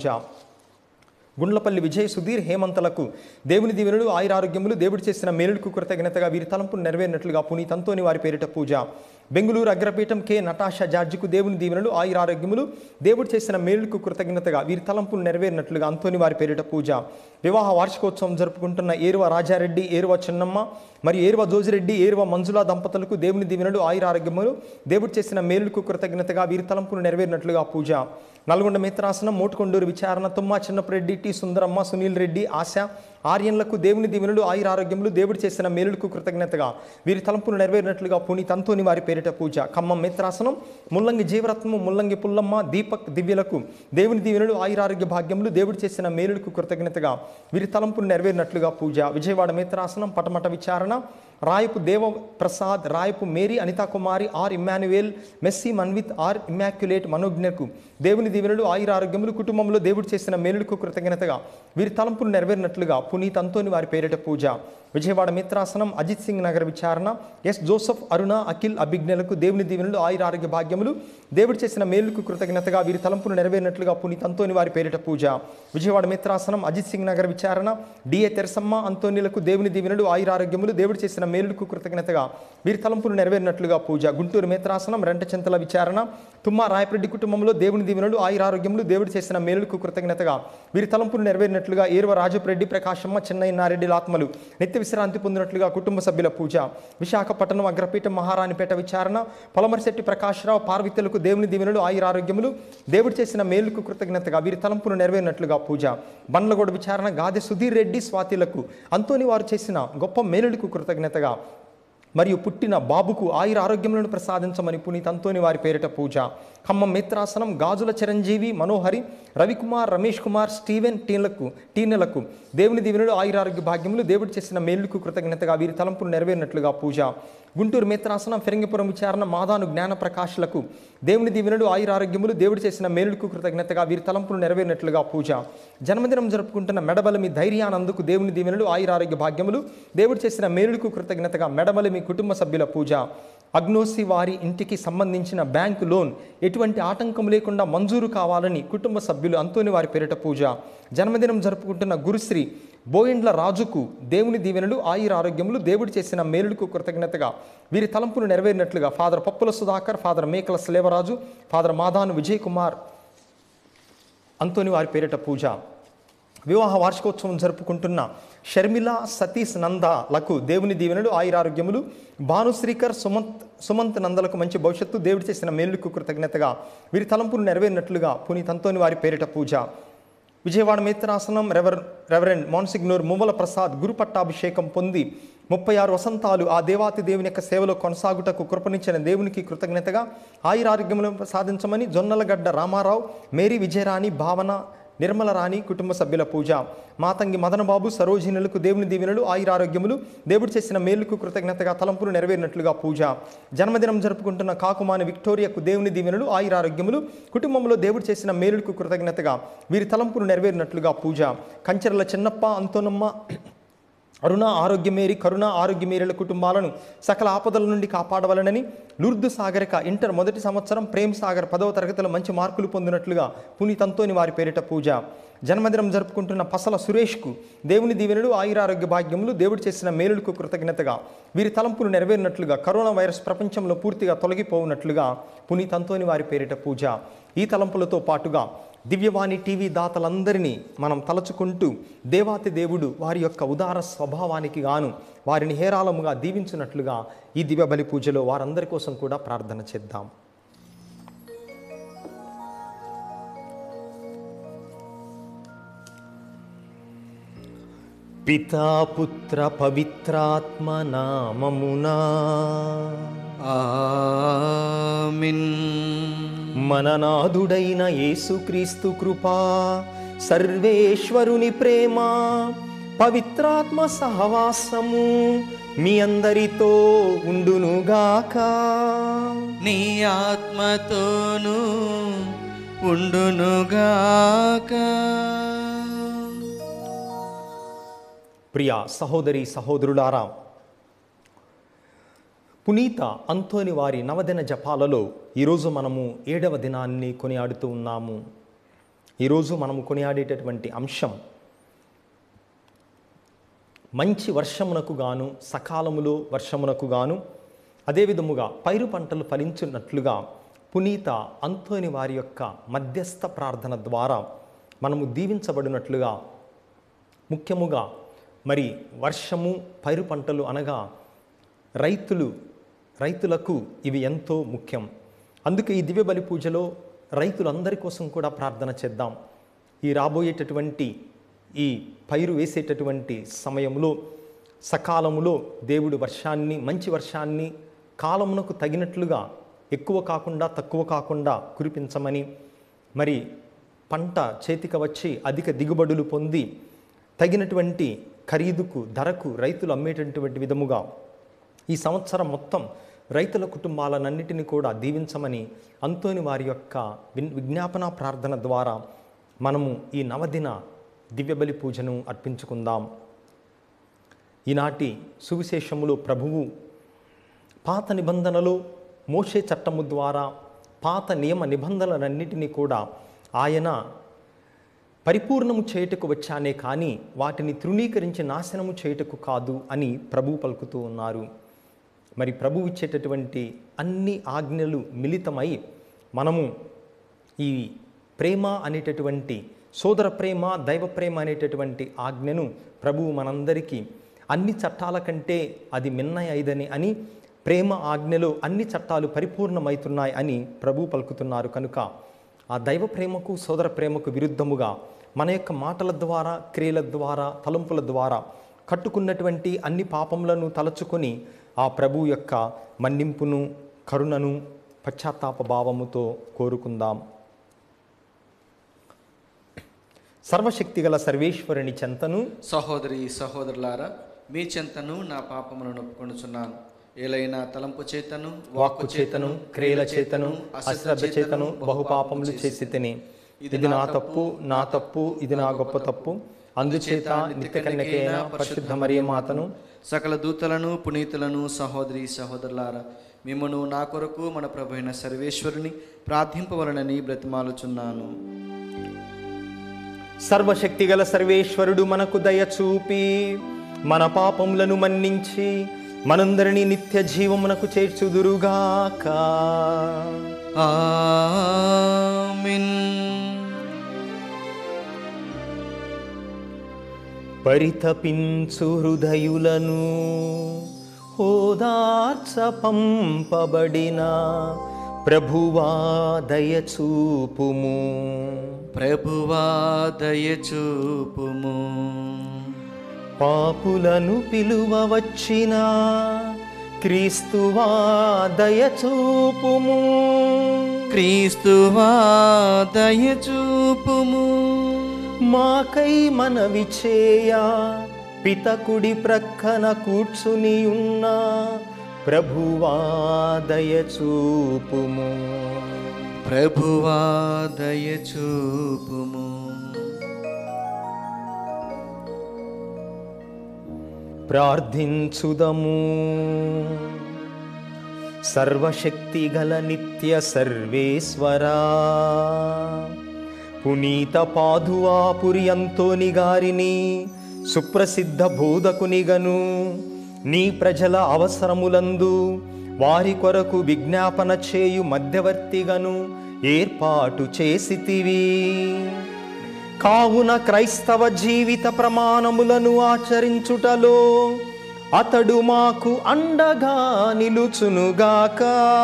గుండ్లపల్లి విజయ్ సుధీర్ హేమంతలకు దేవుని దీవెనలు ఆయురారోగ్యములు దేవుడు చేసిన మేలుకు కృతజ్ఞతగా వీరి తలంపులు నెరవేరినట్లుగా పునీతంతోని వారి పేరిట పూజ బెంగుళూరు అగ్రపీఠం కె నటాషా జార్జికు దేవుని దీవెనలు ఆయురారోగ్యములు దేవుడు చేసిన మేలుకు కృతజ్ఞతగా వీరి తలంపులు నెరవేరినట్లుగా అంతోని వారి పేరిట పూజ వివాహ వార్షికోత్సవం జరుపుకుంటున్న ఏరువ రాజారెడ్డి ఏరువ చిన్నమ్మ మరియు ఏరువ జోజిరెడ్డి ఏరువ మంజుల దంపతులకు దేవుని దీవెనలు ఆయురారోగ్యములు దేవుడు చేసిన మేలుకు కృతజ్ఞతగా వీరి తలంపులు నెరవేరినట్లుగా పూజ నల్గొండ మిత్రాసనం మోటుకొండూరు విచారణ తుమ్మ చిన్నపరెడ్డి టి సుందరమ్మ సునీల్ రెడ్డి ఆశ ఆర్యన్లకు దేవుని దీవెనలు ఆయురారోగ్యములు దేవుడు చేసిన మేలులకు కృతజ్ఞతగా వీరి తలంపులు నెరవేరినట్లుగా పునీతంతోని వారి పేరిట పూజ ఖమ్మం మిత్రాసనం ముల్లంగి జీవరత్నము ముల్లంగి పుల్లమ్మ దీపక్ దివ్యలకు దేవుని దీవెనలు ఆయురారోగ్య భాగ్యములు దేవుడు చేసిన మేలులకు కృతజ్ఞతగా వీరి తలంపులు నెరవేరినట్లుగా పూజ విజయవాడ మిత్రాసనం పటమట విచారణ Rayapu Deva Prasad Rayapu Mary Anitha Kumari R Emmanuel Messi Manvith R Immaculate మనోజ్ఞకు దేవుని దీవెనలు ఆయురారోగ్యములు కుటుంబంలో దేవుడు చేసిన మేలులకు కృతజ్ఞతగా వీరి తలంపులు నెరవేరినట్లుగా పునీత్ అంతోని వారి పేరిట పూజ విజయవాడ మిత్రాసనం అజిత్ సింగ్ నగర్ విచారణ ఎస్ జోసఫ్ అరుణ అఖిల్ అభిజ్ఞలకు దేవుని దీవెనలు ఆయురారోగ్య భాగ్యములు దేవుడు చేసిన మేలుకు కృతజ్ఞతగా వీరి తలంపులు నెరవేరినట్లుగా పునీత్ అంతోని వారి పేరిట పూజ విజయవాడ మిత్రాసనం అజిత్ సింగ్ నగర్ విచారణ డిఏ తెరసమ్మ అంతోనిలకు దేవుని దీవెనలు ఆయురారోగ్యములు దేవుడు చేసిన మేలుకు కృతజ్ఞతగా వీరి తలంపులు నెరవేరినట్లుగా పూజ గుంటూరు మేత్రాసనం రెంట చింతల విచారణ తుమ్మ రాయపరెడ్డి కుటుంబంలో దేవుని దీవెనలు ఆయురారోగ్యములు దేవుడు చేసిన మేలుకు కృతజ్ఞతగా వీరి తలంపులు నెరవేరినట్లుగా ఏర్వ రాజపురెడ్డి ప్రకాశమ్మ చెన్నైనారెడ్డి ఆత్మలు నిత్య విశ్రాంతి పొందినట్లుగా కుటుంబ సభ్యుల పూజ విశాఖపట్నం అగ్రపీఠం మహారాణిపేట విచారణ పొలమరిశెట్టి ప్రకాశ్రావు పార్వితులకు దేవుని దీవెనలు ఆయురారోగ్యములు దేవుడు చేసిన మేలుకు కృతజ్ఞతగా వీరి తలంపులు నెరవేరినట్లుగా పూజ బండ్లగూడ విచారణ గాదె సుధీర్ రెడ్డి స్వాతిలకు అంతోని వారు చేసిన గొప్ప మేలులకు కృతజ్ఞతగా మరియు పుట్టిన బాబుకు ఆయుర ఆరోగ్యములను ప్రసాదించమని పునీత్ అంతోని వారి పేరిట పూజ ఖమ్మం మిత్రాసనం గాజుల చిరంజీవి మనోహరి రవికుమార్ రమేష్ కుమార్ స్టీవెన్ టీన్లకు టీనలకు దేవుని దీవెనలు ఆయురారోగ్య భాగ్యములు దేవుడు చేసిన మేలుకు కృతజ్ఞతగా వీరి తలంపులు నెరవేరినట్లుగా పూజ గుంటూరు మిత్రాసనం ఫిరంగిపురం విచారణ మాదాను జ్ఞాన ప్రకాశులకు దేవుని దీవెనలు ఆయురారోగ్యములు దేవుడు చేసిన మేలుకు కృతజ్ఞతగా వీరి తలంపులు నెరవేరినట్లుగా పూజ జన్మదినం జరుపుకుంటున్న మెడబలమి ధైర్యానందుకు దేవుని దీవెనలు ఆయురారోగ్య భాగ్యములు దేవుడు చేసిన మేలుకు కృతజ్ఞతగా మెడబలమి కుటుంబ సభ్యుల పూజ అగ్నోసి వారి ఇంటికి సంబంధించిన బ్యాంకు లోన్ ఎటువంటి ఆటంకం లేకుండా మంజూరు కావాలని కుటుంబ సభ్యులు అంతోని వారి పేరిట పూజ జన్మదినం జరుపుకుంటున్న గురుశ్రీ బోయిండ్ల రాజుకు దేవుని దీవెనలు ఆయుర ఆరోగ్యములు దేవుడు చేసిన మేలులకు కృతజ్ఞతగా వీరి తలంపులు నెరవేరినట్లుగా ఫాదర్ పప్పుల Sudhakar father Mekala Selvaraju father Madanu Vijay Kumar Anthony వారి పేరిట పూజ వివాహ వార్షికోత్సవం జరుపుకుంటున్న షర్మిల సతీష్ నందలకు దేవుని దీవెనలు ఆయురారోగ్యములు భానుశ్రీకర్ సుమంత్ సుమంత్ నందలకు మంచి భవిష్యత్తు దేవుడు చేసిన మేలుకు కృతజ్ఞతగా వీరి తలంపులు నెరవేరినట్లుగా పునీత్ అంతోని వారి పేరిట పూజ విజయవాడ మిత్రాసనం రెవర్ రెవరెండ్ మోన్సిగ్నూర్ మువ్వల ప్రసాద్ గురు పట్టాభిషేకం పొంది ముప్పై ఆరు వసంతాలు ఆ దేవాతి దేవుని యొక్క సేవలో కొనసాగుటకు కృపణించిన దేవునికి కృతజ్ఞతగా ఆయురారోగ్యములను సాధించమని జొన్నలగడ్డ రామారావు మేరీ విజయరాణి భావన నిర్మల రాణి కుటుంబ సభ్యుల పూజ మాతంగి మదనబాబు సరోజినులకు దేవుని దీవెనలు ఆయురారోగ్యములు దేవుడు చేసిన మేలుకు కృతజ్ఞతగా తలంపులు నెరవేరినట్లుగా పూజ జన్మదినం జరుపుకుంటున్న కాకుమాని విక్టోరియాకు దేవుని దీవెనలు ఆయురారోగ్యములు కుటుంబంలో దేవుడు చేసిన మేలుకు కృతజ్ఞతగా వీరి తలంపులు నెరవేరినట్లుగా పూజ కంచెరల చిన్నప్ప అంతోనమ్మ అరుణ ఆరోగ్యమేరి కరుణ ఆరోగ్యమేరిల కుటుంబాలను సకల ఆపదల నుండి కాపాడవలనని లూర్దు సాగరిక ఇంటర్ మొదటి సంవత్సరం ప్రేమ్ సాగర్ పదవ తరగతిలో మంచి మార్కులు పొందినట్లుగా పునీతంతోని వారి పేరిట పూజ జన్మదినం జరుపుకుంటున్న పసల సురేష్కు దేవుని దీవెనలు ఆయురారోగ్య భాగ్యములు దేవుడు చేసిన మేలులకు కృతజ్ఞతగా వీరి తలంపులు నెరవేరినట్లుగా కరోనా వైరస్ ప్రపంచంలో పూర్తిగా తొలగిపోవునట్లుగా పునీతంతోని వారి పేరిట పూజ ఈ తలంపులతో పాటుగా దివ్యవాణి టీవీ దాతలందరినీ మనం తలచుకుంటూ దేవాతి దేవుడు వారి యొక్క ఉదార స్వభావానికి గాను వారిని హేరాళముగా దీవించినట్లుగా ఈ దివ్య బలి పూజలో వారందరి కోసం కూడా ప్రార్థన చేద్దాం పితాపుత్ర పవిత్రాత్మ నామమునా ఆమిన్ మననాథుడైన యేసుక్రీస్తు కృపా సర్వేశ్వరుని ప్రేమ పవిత్రాత్మ సహవాసము మీ అందరితో ఉండునుగాక నీ ఆత్మతోనూ ఉండునుగాక ప్రియ సహోదరి సహోదరులారా పునీత అంతోని వారి నవదిన జపాలలో ఈరోజు మనము ఏడవ దినాన్ని కొనియాడుతూ ఉన్నాము ఈరోజు మనము కొనియాడేటటువంటి అంశం మంచి వర్షమునకు గాను సకాలములో వర్షమునకు గాను అదేవిధముగా పైరు పంటలు ఫలించున్నట్లుగా పునీత అంతోని వారి యొక్క మధ్యస్థ ప్రార్థన ద్వారా మనము దీవించబడినట్లుగా ముఖ్యముగా మరి వర్షము పైరు పంటలు అనగా రైతులు రైతులకు ఇవి ఎంతో ముఖ్యం అందుకే ఈ దివ్య బలి పూజలో రైతులందరి కోసం కూడా ప్రార్థన చేద్దాం ఈ రాబోయేటటువంటి ఈ పైరు వేసేటటువంటి సమయంలో సకాలములో దేవుడు వర్షాన్ని మంచి వర్షాన్ని కాలమునకు తగినట్లుగా ఎక్కువ కాకుండా తక్కువ కాకుండా కురిపించమని మరి పంట చేతికి వచ్చి అధిక దిగుబడులు పొంది తగినటువంటి ఖరీదుకు ధరకు రైతులు అమ్మేటటువంటి విధముగా ఈ సంవత్సరం మొత్తం రైతుల కుటుంబాలన్నిటిని కూడా దీవించమని అంతోని వారి యొక్క విన్ విజ్ఞాపన ప్రార్థన ద్వారా మనము ఈ నవదిన దివ్యబలి పూజను అర్పించుకుందాం ఈనాటి సువిశేషములో ప్రభువు పాత నిబంధనలో మోషే చట్టము ద్వారా పాత నియమ నిబంధనలన్నిటినీ కూడా ఆయన పరిపూర్ణము చేయుటకు వచ్చానే కానీ వాటిని తృణీకరించి నాశనము చేయుటకు కాదు అని ప్రభు పలుకుతూ ఉన్నారు మరి ప్రభు ఇచ్చేటటువంటి అన్ని ఆజ్ఞలు మిళితమై మనము ఈ ప్రేమ అనేటటువంటి సోదర ప్రేమ దైవ ప్రేమ అనేటటువంటి ఆజ్ఞను ప్రభువు మనందరికీ అన్ని చట్టాల కంటే అది మిన్న అయిదని అని ప్రేమ ఆజ్ఞలో అన్ని చట్టాలు పరిపూర్ణమవుతున్నాయి అని ప్రభు పలుకుతున్నారు కనుక ఆ దైవ ప్రేమకు సోదర ప్రేమకు విరుద్ధముగా మన యొక్క మాటల ద్వారా క్రియల ద్వారా తలంపుల ద్వారా కట్టుకున్నటువంటి అన్ని పాపములను తలచుకొని ఆ ప్రభు యొక్క మన్నింపును కరుణను పశ్చాత్తాప భావముతో కోరుకుందాం సర్వశక్తిగల సర్వేశ్వరుని చెంతను సహోదరి సహోదరులారా మీ చెంతను నా పాపములను ఒప్పుకొనుచున్నాను ఏలైనా తలంపు చేతను వాక్కు చేతను క్రియల చేతను అశ్రద్ధ చేతను బహుపాపములు చేసి తిని ఇది నా తప్పు నా తప్పు ఇది నా గొప్ప తప్పు అందుచేత నిత్య కన్యకైన పరిశుద్ధ మరియ మాతను సకల దూతలను పునీతులను సహోదరి సహోదరులారా మిమ్మను నా కొరకు మన ప్రభు అయిన సర్వేశ్వరుని ప్రార్థింపవలనని బ్రతిమాలుచున్నాను సర్వశక్తిగల సర్వేశ్వరుడు మనకు దయ చూపి మన పాపములను మన్నించి మనందరినీ నిత్య జీవమునకు చేర్చుదురుగాక ఆమేన్ పరితపించు హృదయులను ఓదార్చ పంపబడిన ప్రభువా దయచూపుము ప్రభువా దయచూపుము పాపులను పిలువ వచ్చిన క్రీస్తువా దయచూపుము క్రీస్తువా దయచూపుము మాకై మనవి చేయ పితకుడి ప్రక్కన కూర్చుని ఉన్న ప్రభువా దయచూపుము ప్రభువా దయచూపుము ప్రార్థించుదము సర్వశక్తి గల నిత్య సర్వేశ్వరా పునీత పాదువాపురి అంతోని గారిని సుప్రసిద్ధ బోధకునిగను నీ ప్రజల అవసరములందు వారి కొరకు విజ్ఞాపన చేయు మధ్యవర్తిగను ఏర్పాటు చేసితివి కావున క్రైస్తవ జీవిత ప్రమాణములను ఆచరించుటలో అతడు మాకు అండగా నిలుచునుగాక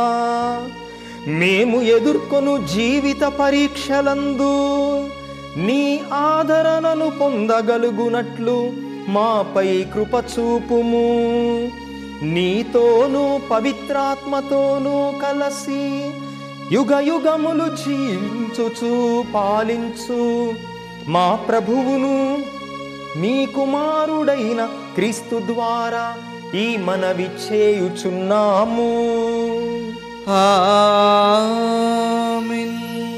మేము ఎదుర్కొను జీవిత పరీక్షలందు నీ ఆదరణను పొందగలుగునట్లు మాపై కృప చూపుము నీతోనూ పవిత్రాత్మతోనూ కలసి యుగ యుగములు జీవించుచు పాలించు మా ప్రభువును మీ కుమారుడైన క్రీస్తు ద్వారా ఈ మనవి చేయుచున్నాము ఆమేన్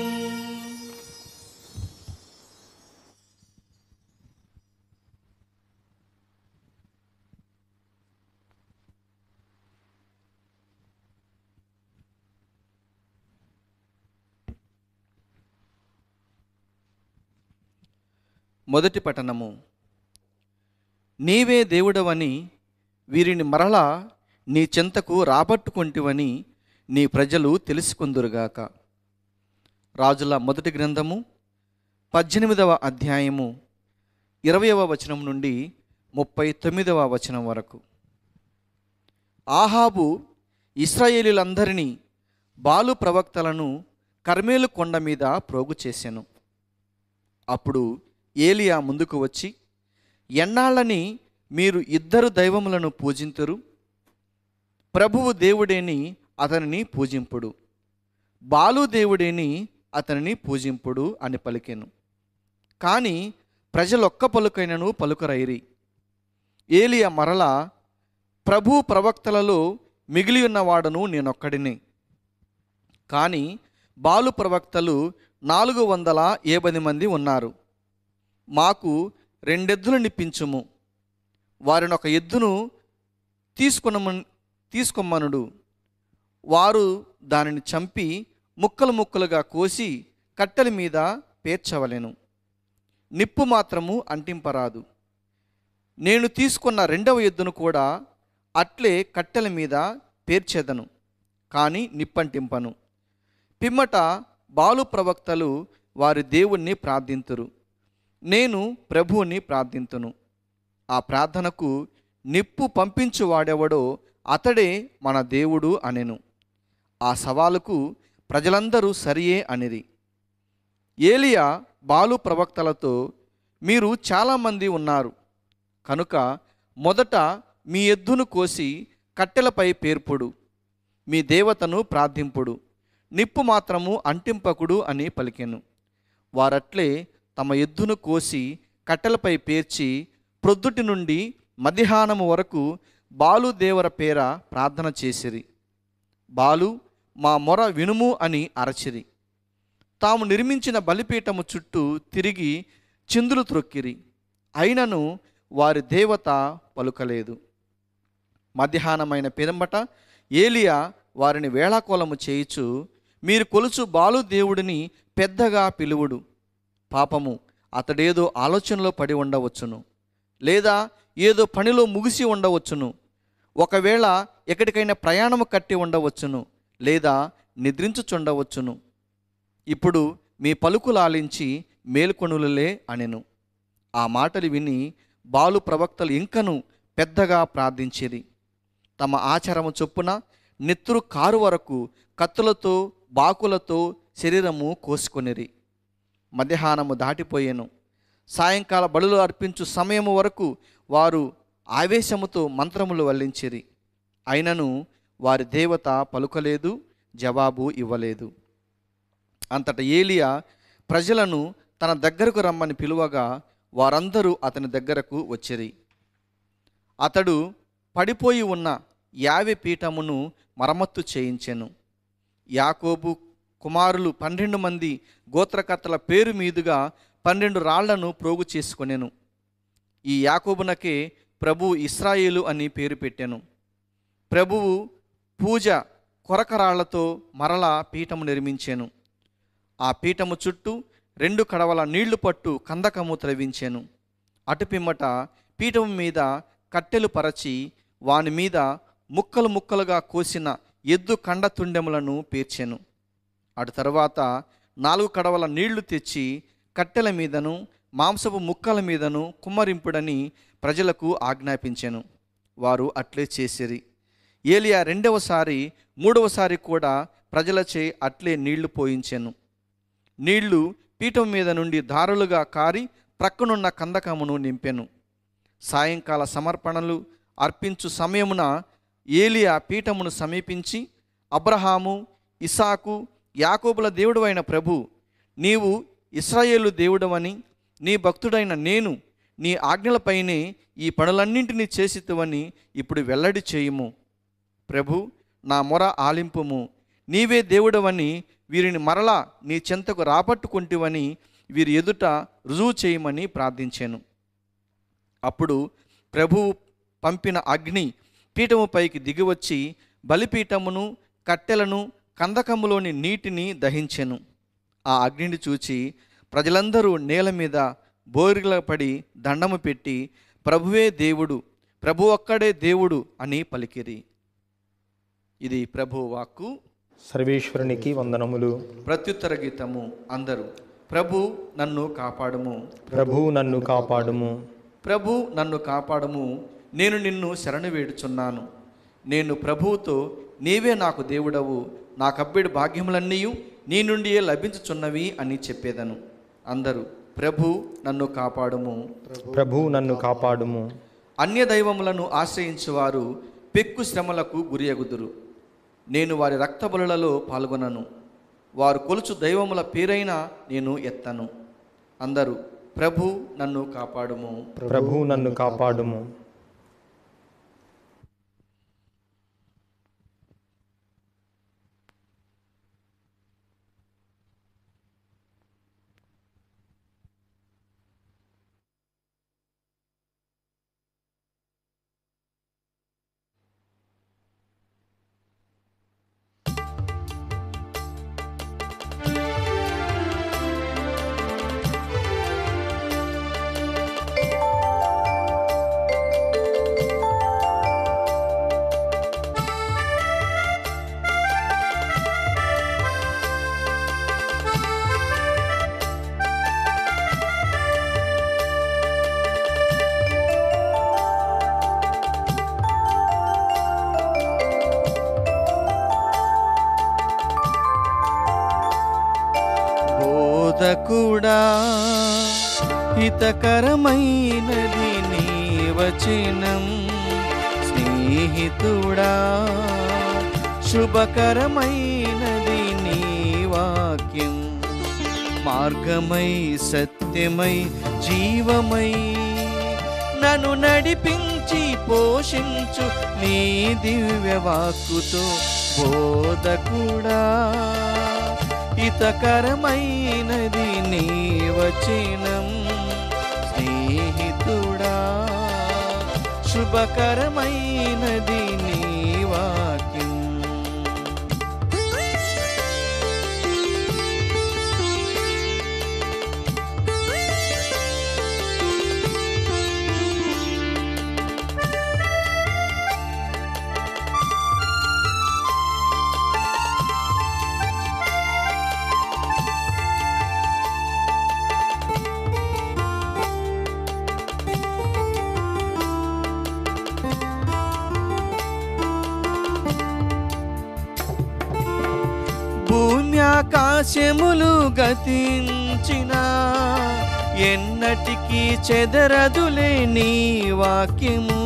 మొదటి పఠనము నీవే దేవుడవని వీరిని మరలా నీ చెంతకు రాబట్టుకొంటివని నీ ప్రజలు తెలుసుకొందురుగాక రాజుల మొదటి గ్రంథము పద్దెనిమిదవ అధ్యాయము ఇరవయవ వచనం నుండి ముప్పై తొమ్మిదవ వచనం వరకు ఆహాబు ఇస్రాయేలీలందరినీ బాలు ప్రవక్తలను కర్మేలు కొండ మీద ప్రోగు చేసెను అప్పుడు ఏలియా ముందుకు వచ్చి ఎన్నాళ్ళని మీరు ఇద్దరు దైవములను పూజింతురు ప్రభువు దేవుడేని అతనిని పూజింపుడు బాలు దేవుడేని అతనిని పూజింపుడు అని పలికెను కానీ ప్రజలొక్క పలుకైనను పలుకరైరి ఏలియా మరల ప్రభు ప్రవక్తలలో మిగిలి ఉన్నవాడను నేనొక్కడినే కానీ బాలు ప్రవక్తలు నాలుగు వందల ఏబది మంది ఉన్నారు మాకు రెండెద్దులు నిప్పించుము వారిని ఒక ఎద్దును తీసుకొనమన్ తీసుకొమ్మనుడు వారు దానిని చంపి ముక్కలు ముక్కలుగా కోసి కట్టెల మీద పేర్చవలెను నిప్పు మాత్రము అంటింపరాదు నేను తీసుకున్న రెండవ ఎద్దును కూడా అట్లే కట్టెల మీద పేర్చెదను కానీ నిప్పంటింపను పిమ్మట బాలు ప్రవక్తలు వారి దేవుణ్ణి ప్రార్థింతురు నేను ప్రభువుని ప్రార్థింతును ఆ ప్రార్థనకు నిప్పు పంపించువాడెవడో అతడే మన దేవుడు అనెను ఆ సవాలుకు ప్రజలందరూ సరియే అనిరి ఏలియా బాలు ప్రవక్తలతో మీరు చాలామంది ఉన్నారు కనుక మొదట మీ ఎద్దును కోసి కట్టెలపై పేర్పుడు మీ దేవతను ప్రార్థింపుడు నిప్పు మాత్రము అంటింపకుడు అని పలికెను వారట్లే తమ ఎద్దును కోసి కట్టెలపై పేర్చి ప్రొద్దుటి నుండి మధ్యాహ్నము వరకు బాలు దేవర పేర ప్రార్థన చేసిరి బాలు మా మొర వినుము అని అరచిరి తాము నిర్మించిన బలిపీఠము చుట్టూ తిరిగి చిందులు త్రొక్కిరి అయినను వారి దేవత పలుకలేదు మధ్యాహ్నమైన పిరంబట ఏలియా వారిని వేళాకోలము చేయుచు మీరు కొలుచు బాలు దేవుడిని పెద్దగా పిలువుడు పాపము అతడేదో ఆలోచనలో పడి ఉండవచ్చును లేదా ఏదో పనిలో ముగిసి ఉండవచ్చును ఒకవేళ ఎక్కడికైనా ప్రయాణము కట్టి ఉండవచ్చును లేదా నిద్రించుచుండవచ్చును ఇప్పుడు మీ పలుకులాలించి మేల్కొనులలే అనెను ఆ మాటలు విని బాలు ప్రవక్తలు ఇంకను పెద్దగా ప్రార్థించిరి తమ ఆచారము చొప్పున నెత్తురు కారు వరకు కత్తులతో బాకులతో శరీరము కోసుకొనిరి మధ్యాహ్నము దాటిపోయాను సాయంకాల బడులు అర్పించు సమయము వరకు వారు ఆవేశముతో మంత్రములు వల్లించిరి అయినను వారి దేవత పలుకలేదు జవాబు ఇవ్వలేదు అంతట ఏలియా ప్రజలను తన దగ్గరకు రమ్మని పిలువగా వారందరూ అతని దగ్గరకు వచ్చిరి అతడు పడిపోయి ఉన్న యావె పీఠమును మరమ్మత్తు చేయించెను యాకోబు కుమారులు పన్నెండు మంది గోత్రకర్తల పేరు మీదుగా పన్నెండు రాళ్లను ప్రోగు చేసుకొనెను ఈ యాకోబునకే ప్రభు ఇస్రాయేలు అని పేరు పెట్టెను ప్రభువు పూజ కొరకరాళ్లతో మరలా పీఠము నిర్మించెను ఆ పీఠము చుట్టూ రెండు కడవల నీళ్లు పట్టు కందకము త్రవించెను అటుపిమ్మట పీఠము మీద కట్టెలు పరచి వాని మీద ముక్కలు ముక్కలుగా కోసిన ఎద్దు కండ తుండెములను పేర్చెను అటు తర్వాత నాలుగు కడవల నీళ్లు తెచ్చి కట్టెల మీదను మాంసపు ముక్కల మీదను కుమ్మరింపుడని ప్రజలకు ఆజ్ఞాపించెను వారు అట్లే చేసిరి ఏలియా రెండవసారి మూడవసారి కూడా ప్రజలచే అట్లే నీళ్లు పోయించెను నీళ్లు పీఠం మీద నుండి దారులుగా కారి ప్రక్కనున్న కందకమును నింపెను సాయంకాల సమర్పణలు అర్పించు సమయమున ఏలియా పీఠమును సమీపించి అబ్రహాము ఇసాకు యాకోబుల దేవుడవైన ప్రభు నీవు ఇస్రాయేలు దేవుడవని నీ భక్తుడైన నేను నీ ఆజ్ఞలపైనే ఈ పనులన్నింటినీ చేసితువని ఇప్పుడు వెల్లడి చేయుము ప్రభు నా మొర ఆలింపుము నీవే దేవుడవని వీరిని మరలా నీ చెంతకు రాబట్టుకుంటివని వీరి ఎదుట రుజువు చేయమని ప్రార్థించాను అప్పుడు ప్రభువు పంపిన అగ్ని పీఠముపైకి దిగివచ్చి బలిపీఠమును కట్టెలను కందకములోని నీటిని దహించెను ఆ అగ్నిని చూచి ప్రజలందరూ నేల మీద బోరిల పడి దండము పెట్టి ప్రభువే దేవుడు ప్రభు ఒక్కడే దేవుడు అని పలికిరి ఇది ప్రభు వాక్కు సర్వేశ్వరునికి వందనములు ప్రత్యుత్తర గీతము అందరూ ప్రభు నన్ను కాపాడుము ప్రభు నన్ను కాపాడుము ప్రభు నన్ను కాపాడము నేను నిన్ను శరణు వేడుచున్నాను నేను ప్రభువుతో నీవే నాకు దేవుడవు నా కబ్బెడు భాగ్యములన్నీ నీ నుండియే లభించుచున్నవి అని చెప్పేదను అందరూ ప్రభు నన్ను కాపాడుము ప్రభు నన్ను కాపాడుము అన్య దైవములను ఆశ్రయించువారు పెక్కు శ్రమలకు గురియగుదురు నేను వారి రక్తబలులలో పాల్గొనను వారు కొలుచు దైవముల పేరైన నేను ఎత్తను అందరూ ప్రభు నన్ను కాపాడుము ప్రభు నన్ను కాపాడుము ఆ బోధకుడా హితకరమైనది నీ వచనం స్నేహితుడా శుభకరమైనది నీ వాక్యం మార్గమై సత్యమై జీవమై నన్ను నడిపించి పోషించు నీ దివ్య వాక్కుతో బోధకుడా హితకరమైనది నీ వచనం స్నేహితుడా శుభకరమైనది నీ వాక్యం భూమ్యాకాశములు గతించిన ఎన్నటికీ చెదరదులే నీ వాక్యము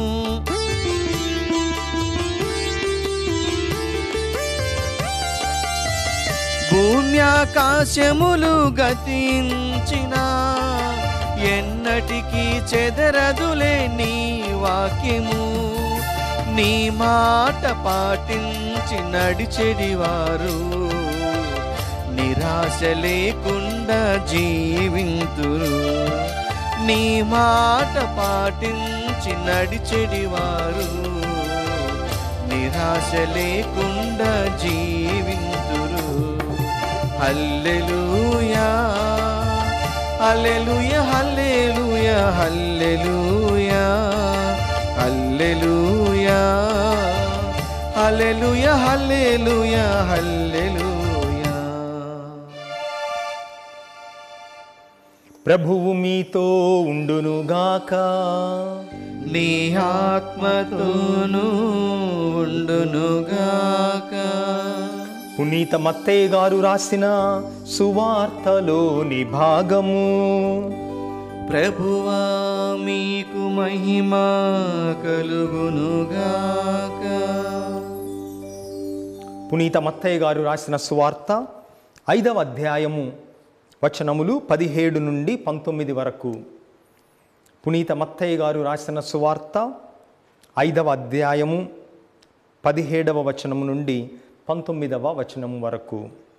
భూమ్యాకాశములు గతించిన ఎన్నటికీ చెదరదులే నీ వాక్యము నీ మాట పాటించి నడిచెడివారు నిరాశ లేకుండా జీవింతురు నీ మాట పాటించి నడిచెడివారు నిరాశ లేకుండా జీవింతురు హల్లెలూయా హల్లెలూయా హల్లెలూయా హల్లెలూయా హల్లెలూయా హల్లెలూయా హల్లెలూయా హల్లెలూయా ప్రభువు మీతో ఉండునుగాక నీ ఆత్మతోనూ ఉండునుగాక పునీత మత్తయ్య గారు రాసిన సువార్తలోని భాగము ప్రభువా మీకు మహిమ కలుగునుగాక పునీత మత్తయ్య గారు రాసిన సువార్త ఐదవ అధ్యాయము వచనములు పదిహేడు నుండి పంతొమ్మిది వరకు పునీత మత్తయ్య గారు రాసిన సువార్త ఐదవ అధ్యాయము పదిహేడవ వచనము నుండి పంతొమ్మిదవ వచనము వరకు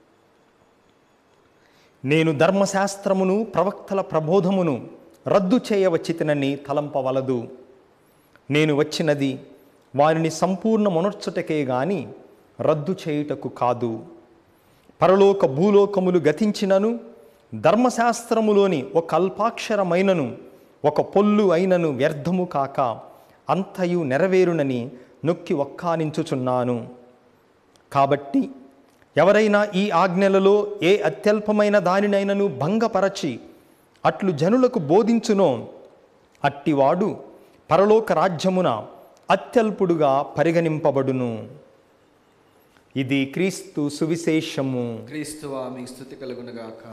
నేను ధర్మశాస్త్రమును ప్రవక్తల ప్రబోధమును రద్దు చేయవచ్చితనని తలంపవలదు నేను వచ్చినది వారిని సంపూర్ణ మొనర్చుటకే గాని రద్దు చేయుటకు కాదు పరలోక భూలోకములు గతించినను ధర్మశాస్త్రములోని ఒక అల్పాక్షరమైనను ఒక పొల్లు అయినను వ్యర్థము కాక అంతయు నెరవేరునని నొక్కి ఒక్కానించుచున్నాను కాబట్టి ఎవరైనా ఈ ఆజ్ఞలలో ఏ అత్యల్పమైన దానినైనను భంగపరచి అట్లు జనులకు బోధించునో అట్టివాడు పరలోక రాజ్యమున అత్యల్పుడుగా పరిగణింపబడును ఇది క్రీస్తు సువిశేషము క్రీస్తువా మీ స్థుతి కలుగునుగాక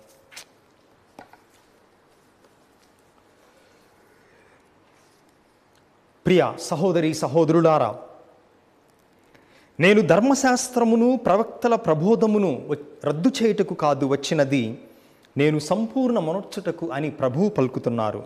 ప్రియ సహోదరి సహోదరులారా నేను ధర్మశాస్త్రమును ప్రవక్తల ప్రబోధమును వ- రద్దు చేయుటకు కాదు వచ్చినది నేను సంపూర్ణ మనొచ్చుటకు అని ప్రభువు పలుకుతున్నారు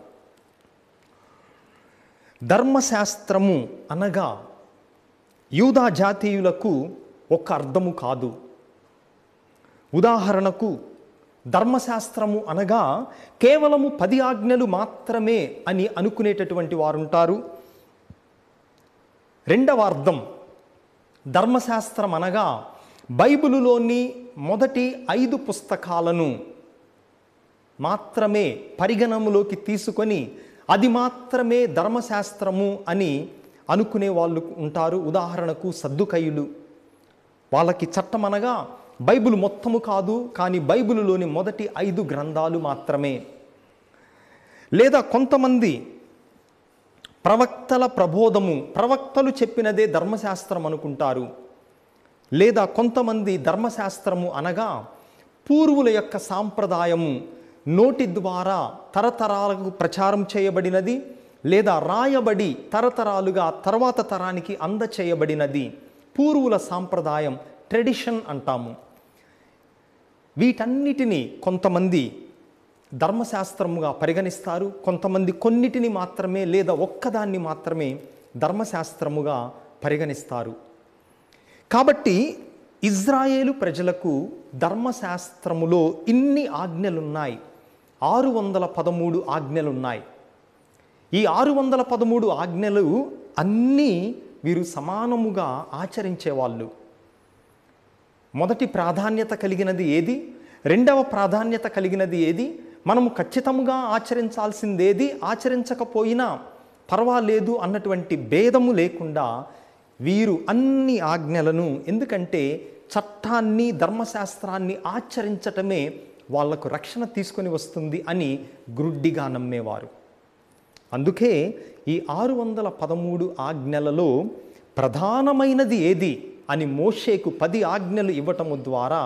ధర్మశాస్త్రము అనగా యూదా జాతీయులకు ఒక అర్థము కాదు ఉదాహరణకు ధర్మశాస్త్రము అనగా కేవలము పది ఆజ్ఞలు మాత్రమే అని అనుకునేటటువంటి వారుంటారు రెండవ అర్థం ధర్మశాస్త్రం అనగా బైబిలులోని మొదటి ఐదు పుస్తకాలను మాత్రమే పరిగణములోకి తీసుకొని అది మాత్రమే ధర్మశాస్త్రము అని అనుకునే వాళ్ళు ఉంటారు ఉదాహరణకు సద్దుకయ్యులు వాళ్ళకి చట్టం అనగా బైబిల్ మొత్తము కాదు కానీ బైబిలులోని మొదటి ఐదు గ్రంథాలు మాత్రమే లేదా కొంతమంది ప్రవక్తల ప్రబోధము ప్రవక్తలు చెప్పినదే ధర్మశాస్త్రం అనుకుంటారు లేదా కొంతమంది ధర్మశాస్త్రము అనగా పూర్వుల యొక్క సాంప్రదాయము నోటి ద్వారా తరతరాలకు ప్రచారం చేయబడినది లేదా రాయబడి తరతరాలుగా తర్వాత తరానికి అందచేయబడినది పూర్వుల సాంప్రదాయం ట్రెడిషన్ అంటాము వీటన్నిటినీ కొంతమంది ధర్మశాస్త్రముగా పరిగణిస్తారు కొంతమంది కొన్నిటిని మాత్రమే లేదా ఒక్కదాన్ని మాత్రమే ధర్మశాస్త్రముగా పరిగణిస్తారు కాబట్టి ఇజ్రాయేలు ప్రజలకు ధర్మశాస్త్రములో ఇన్ని ఆజ్ఞలున్నాయి ఆరు వందల పదమూడు ఆజ్ఞలున్నాయి ఈ ఆరు వందల పదమూడు ఆజ్ఞలు అన్నీ వీరు సమానముగా ఆచరించేవాళ్ళు మొదటి ప్రాధాన్యత కలిగినది ఏది రెండవ ప్రాధాన్యత కలిగినది ఏది మనము ఖచ్చితంగా ఆచరించాల్సిందేది ఆచరించకపోయినా పర్వాలేదు అన్నటువంటి భేదము లేకుండా వీరు అన్ని ఆజ్ఞలను ఎందుకంటే చట్టాన్ని ధర్మశాస్త్రాన్ని ఆచరించటమే వాళ్లకు రక్షణ తీసుకొని వస్తుంది అని గ్రుడ్డిగా నమ్మేవారు అందుకే ఈ ఆరు వందల పదమూడు ఆజ్ఞలలో ప్రధానమైనది ఏది అని మోషేకు పది ఆజ్ఞలు ఇవ్వటము ద్వారా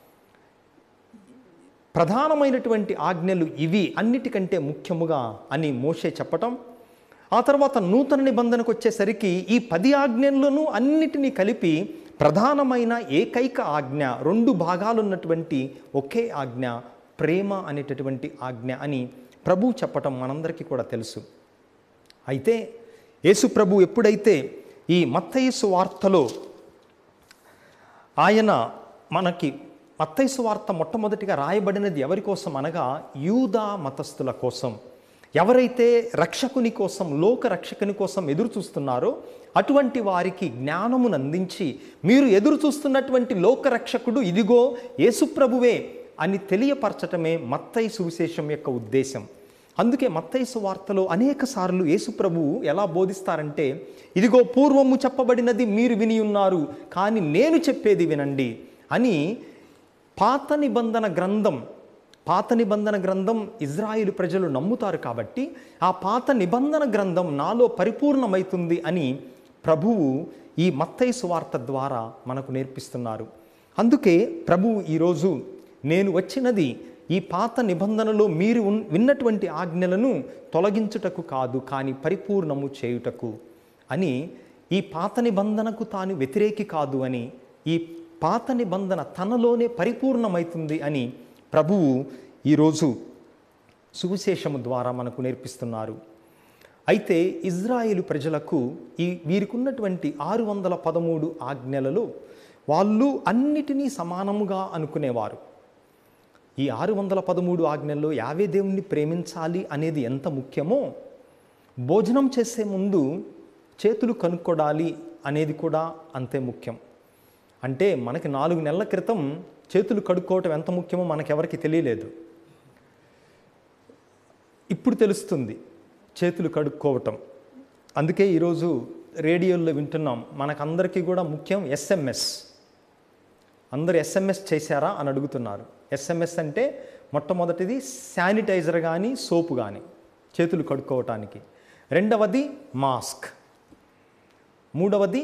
ప్రధానమైనటువంటి ఆజ్ఞలు ఇవి అన్నిటికంటే ముఖ్యముగా అని మోషే చెప్పటం ఆ తర్వాత నూతన నిబంధనకు వచ్చేసరికి ఈ పది ఆజ్ఞలను అన్నిటినీ కలిపి ప్రధానమైన ఏకైక ఆజ్ఞ రెండు భాగాలున్నటువంటి ఒకే ఆజ్ఞ ప్రేమ అనేటటువంటి ఆజ్ఞ అని ప్రభు చెప్పటం మనందరికీ కూడా తెలుసు అయితే యేసు ప్రభు ఎప్పుడైతే ఈ మత్తయేసు వార్తలో ఆయన మనకి మత్తైసు వార్త మొట్టమొదటిగా రాయబడినది ఎవరి కోసం అనగా యూదా మతస్థుల కోసం ఎవరైతే రక్షకుని కోసం లోక రక్షకుని కోసం ఎదురు చూస్తున్నారో అటువంటి వారికి జ్ఞానమును అందించి మీరు ఎదురు చూస్తున్నటువంటి లోక రక్షకుడు ఇదిగో యేసుప్రభువే అని తెలియపరచటమే మత్తయి సువిశేషం యొక్క ఉద్దేశం అందుకే మత్తైసు వార్తలో అనేక సార్లు యేసుప్రభువు ఎలా బోధిస్తారంటే ఇదిగో పూర్వము చెప్పబడినది మీరు విని ఉన్నారు కానీ నేను చెప్పేది వినండి అని పాత నిబంధన గ్రంథం పాత నిబంధన గ్రంథం ఇజ్రాయిలు ప్రజలు నమ్ముతారు కాబట్టి ఆ పాత నిబంధన గ్రంథం నాలో పరిపూర్ణమవుతుంది అని ప్రభువు ఈ మత్తయి సువార్త ద్వారా మనకు నేర్పిస్తున్నారు అందుకే ప్రభువు ఈరోజు నేను వచ్చినది ఈ పాత నిబంధనలో మీరు ఉన్- విన్నటువంటి ఆజ్ఞలను తొలగించుటకు కాదు కానీ పరిపూర్ణము చేయుటకు అని ఈ పాత నిబంధనకు తాను వ్యతిరేకి కాదు అని ఈ పాత నిబంధన తనలోనే పరిపూర్ణమవుతుంది అని ప్రభువు ఈరోజు సువిశేషము ద్వారా మనకు నేర్పిస్తున్నారు అయితే ఇజ్రాయేలు ప్రజలకు ఈ వీరికి ఉన్నటువంటి ఆరు వందల పదమూడు ఆజ్ఞలలో వాళ్ళు అన్నిటినీ సమానముగా అనుకునేవారు ఈ ఆరు వందల పదమూడు ఆజ్ఞల్లో యావే దేవుణ్ణి ప్రేమించాలి అనేది ఎంత ముఖ్యమో భోజనం చేసే ముందు చేతులు కనుక్కోడాలి అనేది కూడా అంతే ముఖ్యం అంటే మనకి నాలుగు నెలల క్రితం చేతులు కడుక్కోవటం ఎంత ముఖ్యమో మనకెవరికి తెలియలేదు ఇప్పుడు తెలుస్తుంది చేతులు కడుక్కోవటం అందుకే ఈరోజు రేడియోలో వింటున్నాం మనకందరికీ కూడా ముఖ్యం ఎస్ఎంఎస్ అందరు ఎస్ఎంఎస్ చేశారా అని అడుగుతున్నారు ఎస్ఎంఎస్ అంటే మొట్టమొదటిది శానిటైజర్ కానీ సోపు కానీ చేతులు కడుక్కోవటానికి రెండవది మాస్క్ మూడవది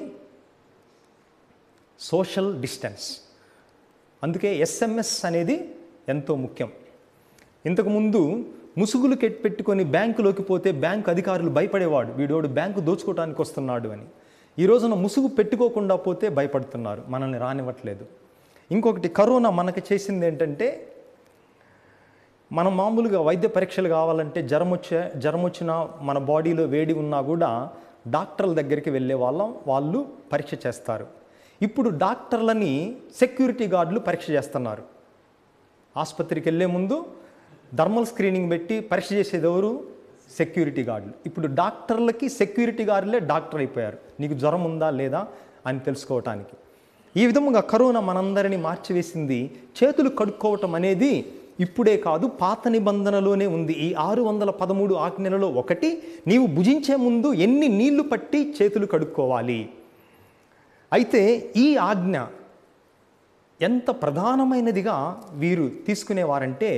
సోషల్ డిస్టెన్స్ అందుకే ఎస్ఎంఎస్ అనేది ఎంతో ముఖ్యం ఇంతకుముందు ముసుగులు కెట్ పెట్టుకొని బ్యాంకులోకి పోతే బ్యాంకు అధికారులు భయపడేవాడు వీడోడు బ్యాంకు దోచుకోవడానికి వస్తున్నాడు అని ఈ రోజున ముసుగు పెట్టుకోకుండా పోతే భయపడుతున్నారు మనల్ని రానివ్వట్లేదు ఇంకొకటి కరోనా మనకి చేసింది ఏంటంటే మనం మామూలుగా వైద్య పరీక్షలు కావాలంటే జ్వరం వచ్చే జ్వరం వచ్చినా మన బాడీలో వేడి ఉన్నా కూడా డాక్టర్ల దగ్గరికి వెళ్ళే వాళ్ళం వాళ్ళు పరీక్ష చేస్తారు ఇప్పుడు డాక్టర్లని సెక్యూరిటీ గార్డులు పరీక్ష చేస్తున్నారు ఆసుపత్రికి వెళ్ళే ముందు థర్మల్ స్క్రీనింగ్ పెట్టి పరీక్ష చేసేది ఎవరు సెక్యూరిటీ గార్డులు ఇప్పుడు డాక్టర్లకి సెక్యూరిటీ గార్డులే డాక్టర్ అయిపోయారు నీకు జ్వరం ఉందా లేదా అని తెలుసుకోవటానికి ఈ విధముగా కరోనా మనందరినీ మార్చివేసింది చేతులు కడుక్కోవటం అనేది ఇప్పుడే కాదు పాత నిబంధనలోనే ఉంది ఈ ఆరు వందల పదమూడు ఆజ్ఞలలో ఒకటి నీవు భుజించే ముందు ఎన్ని నీళ్లు పట్టి చేతులు కడుక్కోవాలి అయితే ఈ ఆజ్ఞ ఎంత ప్రధానమైనదిగా వీరు తీసుకునేవారంటే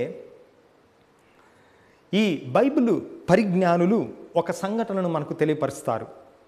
ఈ బైబిల్ పరిజ్ఞానులు ఒక సంఘటనను మనకు తెలియపరుస్తారు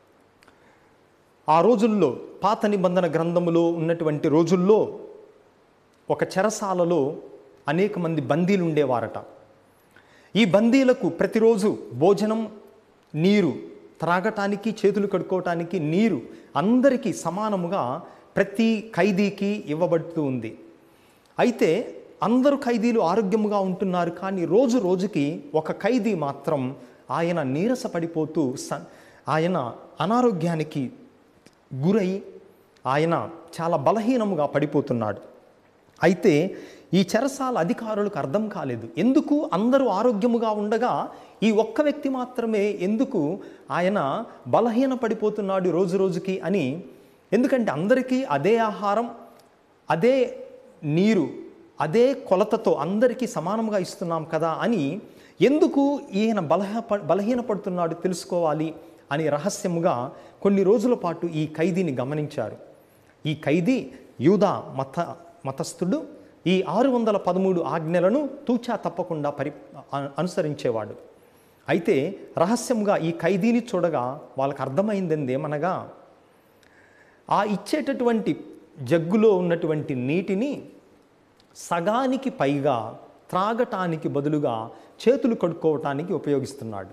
ఆ రోజుల్లో పాత నిబంధన గ్రంథములో ఉన్నటువంటి రోజుల్లో ఒక చెరసాలలో అనేక మంది బందీలు ఉండేవారట ఈ బందీలకు ప్రతిరోజు భోజనం నీరు త్రాగటానికి చేతులు కడుక్కోవటానికి నీరు అందరికీ సమానముగా ప్రతి ఖైదీకి ఇవ్వబడుతూ ఉంది అయితే అందరు ఖైదీలు ఆరోగ్యముగా ఉంటున్నారు కానీ రోజు రోజుకి ఒక ఖైదీ మాత్రం ఆయన నీరస పడిపోతూ స ఆయన అనారోగ్యానికి గురై ఆయన చాలా బలహీనముగా పడిపోతున్నాడు అయితే ఈ చెరసాల అధికారులకు అర్థం కాలేదు ఎందుకు అందరూ ఆరోగ్యముగా ఉండగా ఈ ఒక్క వ్యక్తి మాత్రమే ఎందుకు ఆయన బలహీన పడిపోతున్నాడు రోజు రోజుకి అని ఎందుకంటే అందరికీ అదే ఆహారం అదే నీరు అదే కొలతతో అందరికీ సమానంగా ఇస్తున్నాం కదా అని ఎందుకు ఈయన బలహ బలహీనపడుతున్నాడు తెలుసుకోవాలి అని రహస్యముగా కొన్ని రోజుల పాటు ఈ ఖైదీని గమనించారు ఈ ఖైదీ యూదా మత మతస్థుడు ఈ ఆరు వందల పదమూడు ఆజ్ఞలను తూచా తప్పకుండా పరి అ- అనుసరించేవాడు అయితే రహస్యంగా ఈ ఖైదీని చూడగా వాళ్ళకి అర్థమైంది ఏమనగా ఆ ఇచ్చేటటువంటి జగ్గులో ఉన్నటువంటి నీటిని సగానికి పైగా త్రాగటానికి బదులుగా చేతులు కడుక్కోవటానికి ఉపయోగిస్తున్నాడు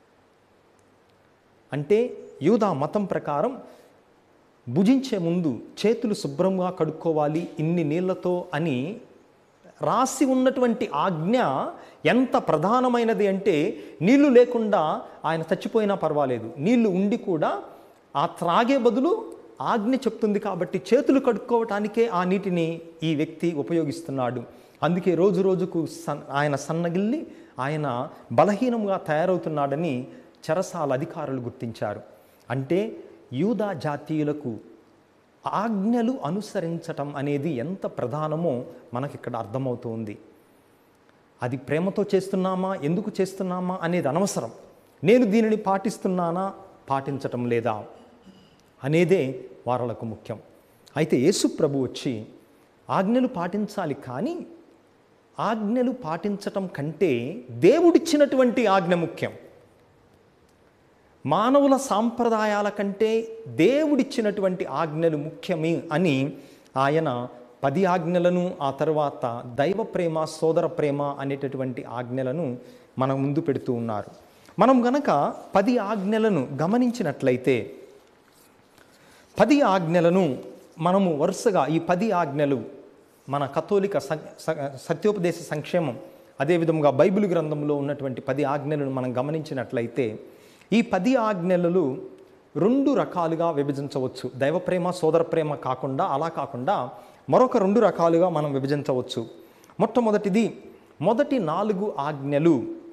అంటే యూదా మతం ప్రకారం భుజించే ముందు చేతులు శుభ్రంగా కడుక్కోవాలి ఇన్ని నీళ్లతో అని రాసి ఉన్నటువంటి ఆజ్ఞ ఎంత ప్రధానమైనది అంటే నీళ్లు లేకుండా ఆయన చచ్చిపోయినా పర్వాలేదు నీళ్లు ఉండి కూడా ఆ త్రాగే బదులు ఆజ్ఞ చెప్తుంది కాబట్టి చేతులు కడుక్కోవటానికే ఆ నీటిని ఈ వ్యక్తి ఉపయోగిస్తున్నాడు అందుకే రోజు రోజుకు సన్ ఆయన సన్నగిల్లి ఆయన బలహీనంగా తయారవుతున్నాడని చెరసాల అధికారులు గుర్తించారు అంటే యూదా జాతీయులకు ఆజ్ఞలు అనుసరించటం అనేది ఎంత ప్రధానమో మనకిక్కడ అర్థమవుతుంది అది ప్రేమతో చేస్తున్నామా ఎందుకు చేస్తున్నామా అనేది అనవసరం నేను దీనిని పాటిస్తున్నానా పాటించటం లేదా అనేదే వారలకు ముఖ్యం అయితే యేసు ప్రభు వచ్చి ఆజ్ఞలు పాటించాలి కానీ ఆజ్ఞలు పాటించటం కంటే దేవుడిచ్చినటువంటి ఆజ్ఞ ముఖ్యం మానవుల సాంప్రదాయాల కంటే దేవుడిచ్చినటువంటి ఆజ్ఞలు ముఖ్యమే అని ఆయన పది ఆజ్ఞలను ఆ తర్వాత దైవ ప్రేమ సోదర ప్రేమ అనేటటువంటి ఆజ్ఞలను మన ముందు పెడుతూ ఉన్నారు మనం గనక పది ఆజ్ఞలను గమనించినట్లయితే పది ఆజ్ఞలను మనము వరుసగా ఈ పది ఆజ్ఞలు మన కథోలిక స- స- సత్యోపదేశ సంక్షేమం అదేవిధంగా బైబిల్ గ్రంథంలో ఉన్నటువంటి పది ఆజ్ఞలను మనం గమనించినట్లయితే ఈ పది ఆజ్ఞలు రెండు రకాలుగా విభజించవచ్చు దైవ ప్రేమ సోదర ప్రేమ కాకుండా అలా కాకుండా మరొక రెండు రకాలుగా మనం విభజించవచ్చు మొట్టమొదటిది మొదటి నాలుగు ఆజ్ఞలు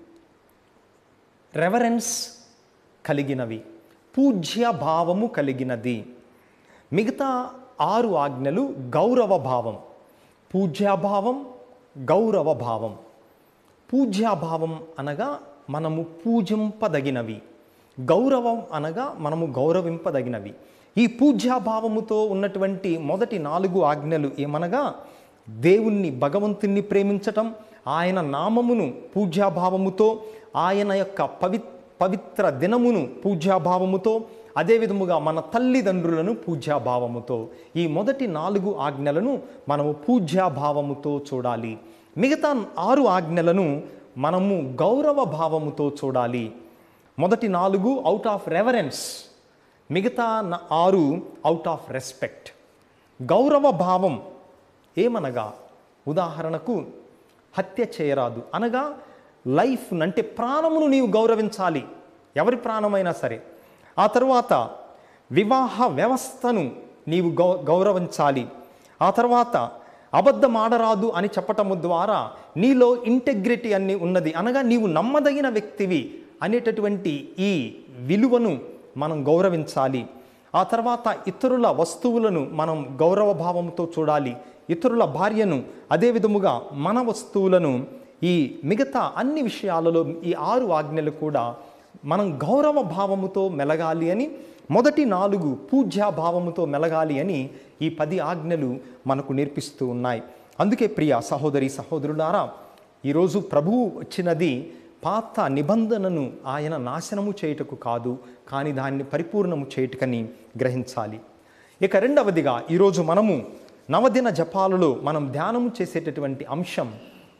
రెవరెన్స్ కలిగినవి పూజ్య భావము కలిగినది మిగతా ఆరు ఆజ్ఞలు గౌరవ భావం పూజ్యాభావం గౌరవ భావం పూజ్యాభావం అనగా మనము పూజింపదగినవి గౌరవం అనగా మనము గౌరవింపదగినవి ఈ పూజ్యాభావముతో ఉన్నటువంటి మొదటి నాలుగు ఆజ్ఞలు ఏమనగా దేవుణ్ణి భగవంతుణ్ణి ప్రేమించటం ఆయన నామమును పూజ్యాభావముతో ఆయన యొక్క పవి పవిత్ర దినమును పూజ్యాభావముతో అదేవిధముగా మన తల్లిదండ్రులను పూజ్యాభావముతో ఈ మొదటి నాలుగు ఆజ్ఞలను మనము పూజ్యాభావముతో చూడాలి మిగతా ఆరు ఆజ్ఞలను మనము గౌరవ భావముతో చూడాలి మొదటి నాలుగు అవుట్ ఆఫ్ రెవరెన్స్ మిగతా న- ఆరు అవుట్ ఆఫ్ రెస్పెక్ట్ గౌరవ భావం ఏమనగా ఉదాహరణకు హత్య చేయరాదు అనగా లైఫ్ అంటే ప్రాణమును నీవు గౌరవించాలి ఎవరి ప్రాణమైనా సరే ఆ తరువాత వివాహ వ్యవస్థను నీవు గౌ గౌరవించాలి ఆ తర్వాత అబద్ధం ఆడరాదు అని చెప్పటము ద్వారా నీలో ఇంటెగ్రిటీ అని ఉన్నది అనగా నీవు నమ్మదగిన వ్యక్తివి అనేటటువంటి ఈ విలువను మనం గౌరవించాలి ఆ తర్వాత ఇతరుల వస్తువులను మనం గౌరవ భావంతో చూడాలి ఇతరుల భార్యను అదే విధముగా మన వస్తువులను ఈ మిగతా అన్ని విషయాలలో ఈ ఆరు ఆజ్ఞలు కూడా మనం గౌరవ భావముతో మెలగాలి అని మొదటి నాలుగు పూజ్యా భావముతో మెలగాలి అని ఈ పది ఆజ్ఞలు మనకు నేర్పిస్తూ ఉన్నాయి అందుకే ప్రియ సహోదరి సహోదరులారా ఈరోజు ప్రభువు వచ్చినది పాత నిబంధనను ఆయన నాశనము చేయుటకు కాదు కానీ దాన్ని పరిపూర్ణము చేయుటకని గ్రహించాలి ఇక రెండవదిగా ఈరోజు మనము నవదిన జపాలలో మనం ధ్యానము చేసేటటువంటి అంశం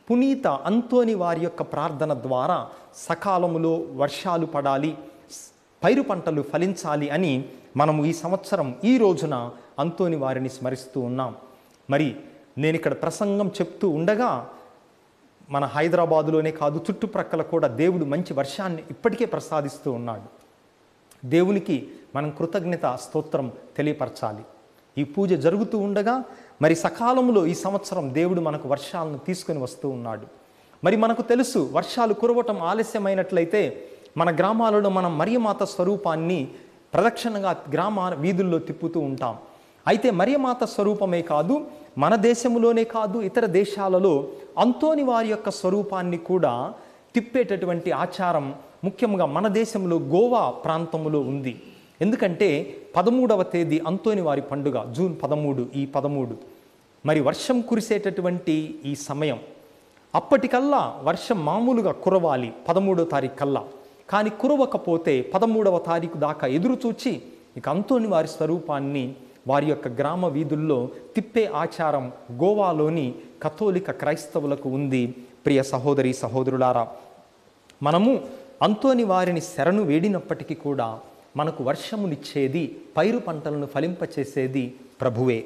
పునీత అంతోని వారి యొక్క ప్రార్థన ద్వారా సకాలములో వర్షాలు పడాలి స్- పైరు పంటలు ఫలించాలి అని మనము ఈ సంవత్సరం ఈ రోజున అంతోని వారిని స్మరిస్తూ ఉన్నాం మరి నేను ఇక్కడ ప్రసంగం చెప్తూ ఉండగా మన హైదరాబాదులోనే కాదు చుట్టుప్రక్కల కూడా దేవుడు మంచి వర్షాన్ని ఇప్పటికే ప్రసాదిస్తూ ఉన్నాడు దేవునికి మనం కృతజ్ఞత స్తోత్రం తెలియపరచాలి ఈ పూజ జరుగుతూ ఉండగా మరి సకాలంలో ఈ సంవత్సరం దేవుడు మనకు వర్షాలను తీసుకొని వస్తూ ఉన్నాడు మరి మనకు తెలుసు వర్షాలు కురవటం ఆలస్యమైనట్లయితే మన గ్రామాలలో మనం మరియమాత స్వరూపాన్ని ప్రదక్షిణగా గ్రామ వీధుల్లో తిప్పుతూ ఉంటాం అయితే మరియమాత స్వరూపమే కాదు మన దేశంలోనే కాదు ఇతర దేశాలలో అంతోని వారి యొక్క స్వరూపాన్ని కూడా తిప్పేటటువంటి ఆచారం ముఖ్యంగా మన దేశంలో గోవా ప్రాంతంలో ఉంది ఎందుకంటే పదమూడవ తేదీ అంతోని వారి పండుగ జూన్ పదమూడు ఈ పదమూడు మరి వర్షం కురిసేటటువంటి ఈ సమయం అప్పటికల్లా వర్షం మామూలుగా కురవాలి పదమూడవ తారీఖు కల్లా కానీ కురవకపోతే పదమూడవ తారీఖు దాకా ఎదురు చూచి ఇక అంతోని వారి స్వరూపాన్ని వారి యొక్క గ్రామ వీధుల్లో తిప్పే ఆచారం గోవాలోని కథోలిక క్రైస్తవులకు ఉంది ప్రియ సహోదరి సహోదరులారా మనము అంతోని వారిని శరణు వేడినప్పటికీ కూడా మనకు వర్షమునిచ్చేది పైరు పంటలను ఫలింపచేసేది ప్రభువే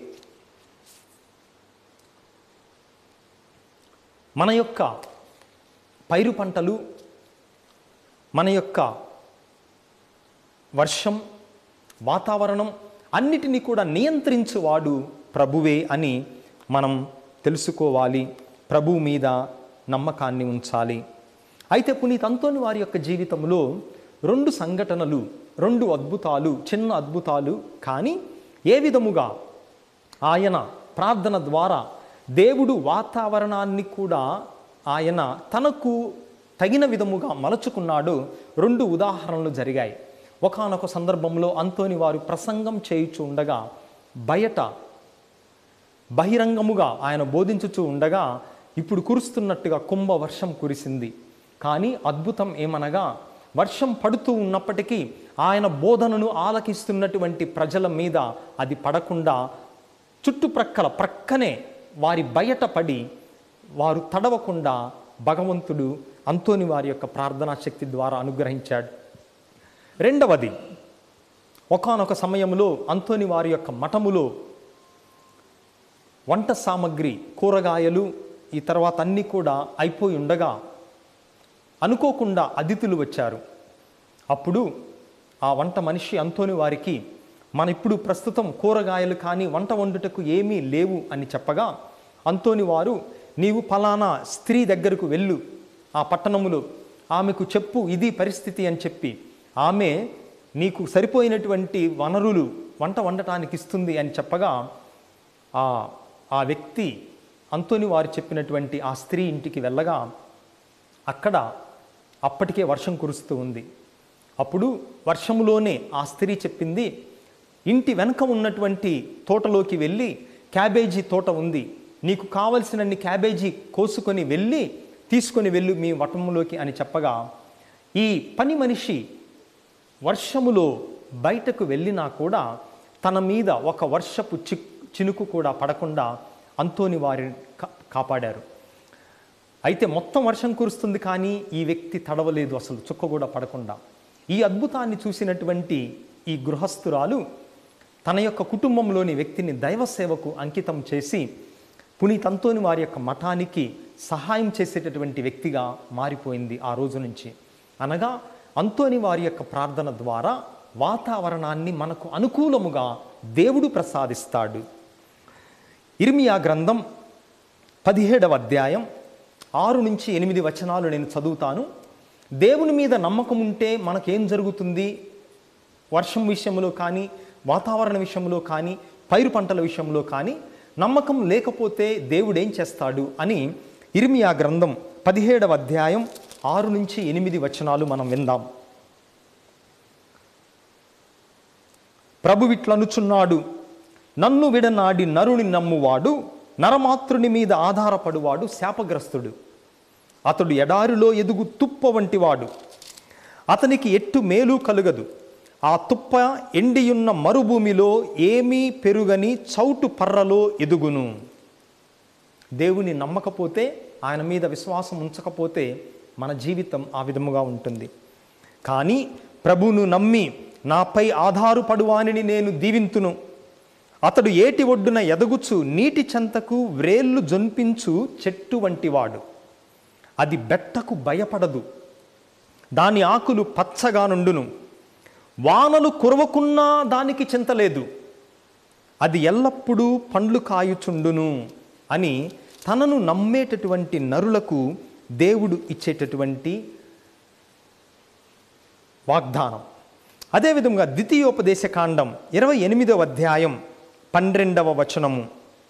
మన యొక్క పైరు పంటలు మన యొక్క వర్షం వాతావరణం అన్నిటినీ కూడా నియంత్రించువాడు ప్రభువే అని మనం తెలుసుకోవాలి ప్రభువు మీద నమ్మకాన్ని ఉంచాలి అయితే పునీత్ అంతోని వారి యొక్క జీవితంలో రెండు సంఘటనలు రెండు అద్భుతాలు చిన్న అద్భుతాలు కానీ ఏ విధముగా ఆయన ప్రార్థన ద్వారా దేవుడు వాతావరణాన్ని కూడా ఆయన తనకు తగిన విధముగా మలచుకున్నాడు రెండు ఉదాహరణలు జరిగాయి ఒకానొక సందర్భంలో అంతోని వారు ప్రసంగం చేయుచు ఉండగా బయట బహిరంగముగా ఆయన బోధించుచూ ఉండగా ఇప్పుడు కురుస్తున్నట్టుగా కుంభ వర్షం కురిసింది కానీ అద్భుతం ఏమనగా వర్షం పడుతూ ఉన్నప్పటికీ ఆయన బోధనను ఆలకిస్తున్నటువంటి ప్రజల మీద అది పడకుండా చుట్టుప్రక్కల ప్రక్కనే వారి బయట పడి వారు తడవకుండా భగవంతుడు అంతోని వారి యొక్క ప్రార్థనా శక్తి ద్వారా అనుగ్రహించాడు రెండవది ఒకానొక సమయంలో అంతోని వారి యొక్క మఠములో వంట సామగ్రి కూరగాయలు ఈ తర్వాత అన్నీ కూడా అయిపోయి ఉండగా అనుకోకుండా అతిథులు వచ్చారు అప్పుడు ఆ వంట మనిషి అంతోని వారికి మన ఇప్పుడు ప్రస్తుతం కూరగాయలు కానీ వంట వండుటకు ఏమీ లేవు అని చెప్పగా అంతోని వారు నీవు ఫలానా స్త్రీ దగ్గరకు వెళ్ళు ఆ పట్టణములో ఆమెకు చెప్పు ఇది పరిస్థితి అని చెప్పి ఆమె నీకు సరిపోయినటువంటి వనరులు వంట వండటానికి ఇస్తుంది అని చెప్పగా ఆ ఆ వ్యక్తి అంతోని వారు చెప్పినటువంటి ఆ స్త్రీ ఇంటికి వెళ్ళగా అక్కడ అప్పటికే వర్షం కురుస్తూ ఉంది అప్పుడు వర్షములోనే ఆ స్త్రీ చెప్పింది ఇంటి వెనక ఉన్నటువంటి తోటలోకి వెళ్ళి క్యాబేజీ తోట ఉంది నీకు కావలసినన్ని క్యాబేజీ కోసుకొని వెళ్ళి తీసుకొని వెళ్ళు మీ వటములోకి అని చెప్పగా ఈ పని మనిషి వర్షములో బయటకు వెళ్ళినా కూడా తన మీద ఒక వర్షపు చి చినుకు కూడా పడకుండా అంతోని వారిని కా- కాపాడారు అయితే మొత్తం వర్షం కురుస్తుంది కానీ ఈ వ్యక్తి తడవలేదు అసలు చుక్క కూడా పడకుండా ఈ అద్భుతాన్ని చూసినటువంటి ఈ గృహస్థురాలు తన యొక్క కుటుంబంలోని వ్యక్తిని దైవ సేవకు అంకితం చేసి పునీత్ అంతోని వారి యొక్క మఠానికి సహాయం చేసేటటువంటి వ్యక్తిగా మారిపోయింది ఆ రోజు నుంచి అనగా అంతోని వారి యొక్క ప్రార్థన ద్వారా వాతావరణాన్ని మనకు అనుకూలముగా దేవుడు ప్రసాదిస్తాడు ఇర్మియా గ్రంథం పదిహేడవ అధ్యాయం ఆరు నుంచి ఎనిమిది వచనాలు నేను చదువుతాను దేవుని మీద నమ్మకం ఉంటే మనకేం జరుగుతుంది వర్షం విషయంలో కానీ వాతావరణ విషయంలో కానీ పైరు పంటల విషయంలో కానీ నమ్మకం లేకపోతే దేవుడు ఏం చేస్తాడు అని ఇర్మియా గ్రంథం పదిహేడవ అధ్యాయం ఆరు నుంచి ఎనిమిది వచనాలు మనం విందాం ప్రభు విట్లనుచున్నాడు నన్ను విడనాడి నరుని నమ్మువాడు నరమాతృని మీద ఆధారపడువాడు శాపగ్రస్తుడు అతడు ఎడారిలో ఎదుగు తుప్ప వంటివాడు అతనికి ఎట్టు మేలు కలుగదు ఆ తుప్ప ఎండియున్న మరుభూమిలో ఏమీ పెరుగని చౌటు పర్రలో ఎదుగును దేవుని నమ్మకపోతే ఆయన మీద విశ్వాసం ఉంచకపోతే మన జీవితం ఆ విధముగా ఉంటుంది కానీ ప్రభువును నమ్మి నాపై ఆధారపడువానిని నేను దీవింతును అతడు ఏటి ఒడ్డున ఎదగుచు నీటి చెంతకు వ్రేళ్ళు జొన్పించు చెట్టు వంటివాడు అది బెట్టకు భయపడదు దాని ఆకులు పచ్చగా నుండును వానలు కురవకున్నా దానికి చింతలేదు అది ఎల్లప్పుడూ పండ్లు కాయుచుండును అని తనను నమ్మేటటువంటి నరులకు దేవుడు ఇచ్చేటటువంటి వాగ్దానం అదేవిధంగా ద్వితీయోపదేశ కాండం ఇరవై ఎనిమిదవ అధ్యాయం పన్నెండవ వచనము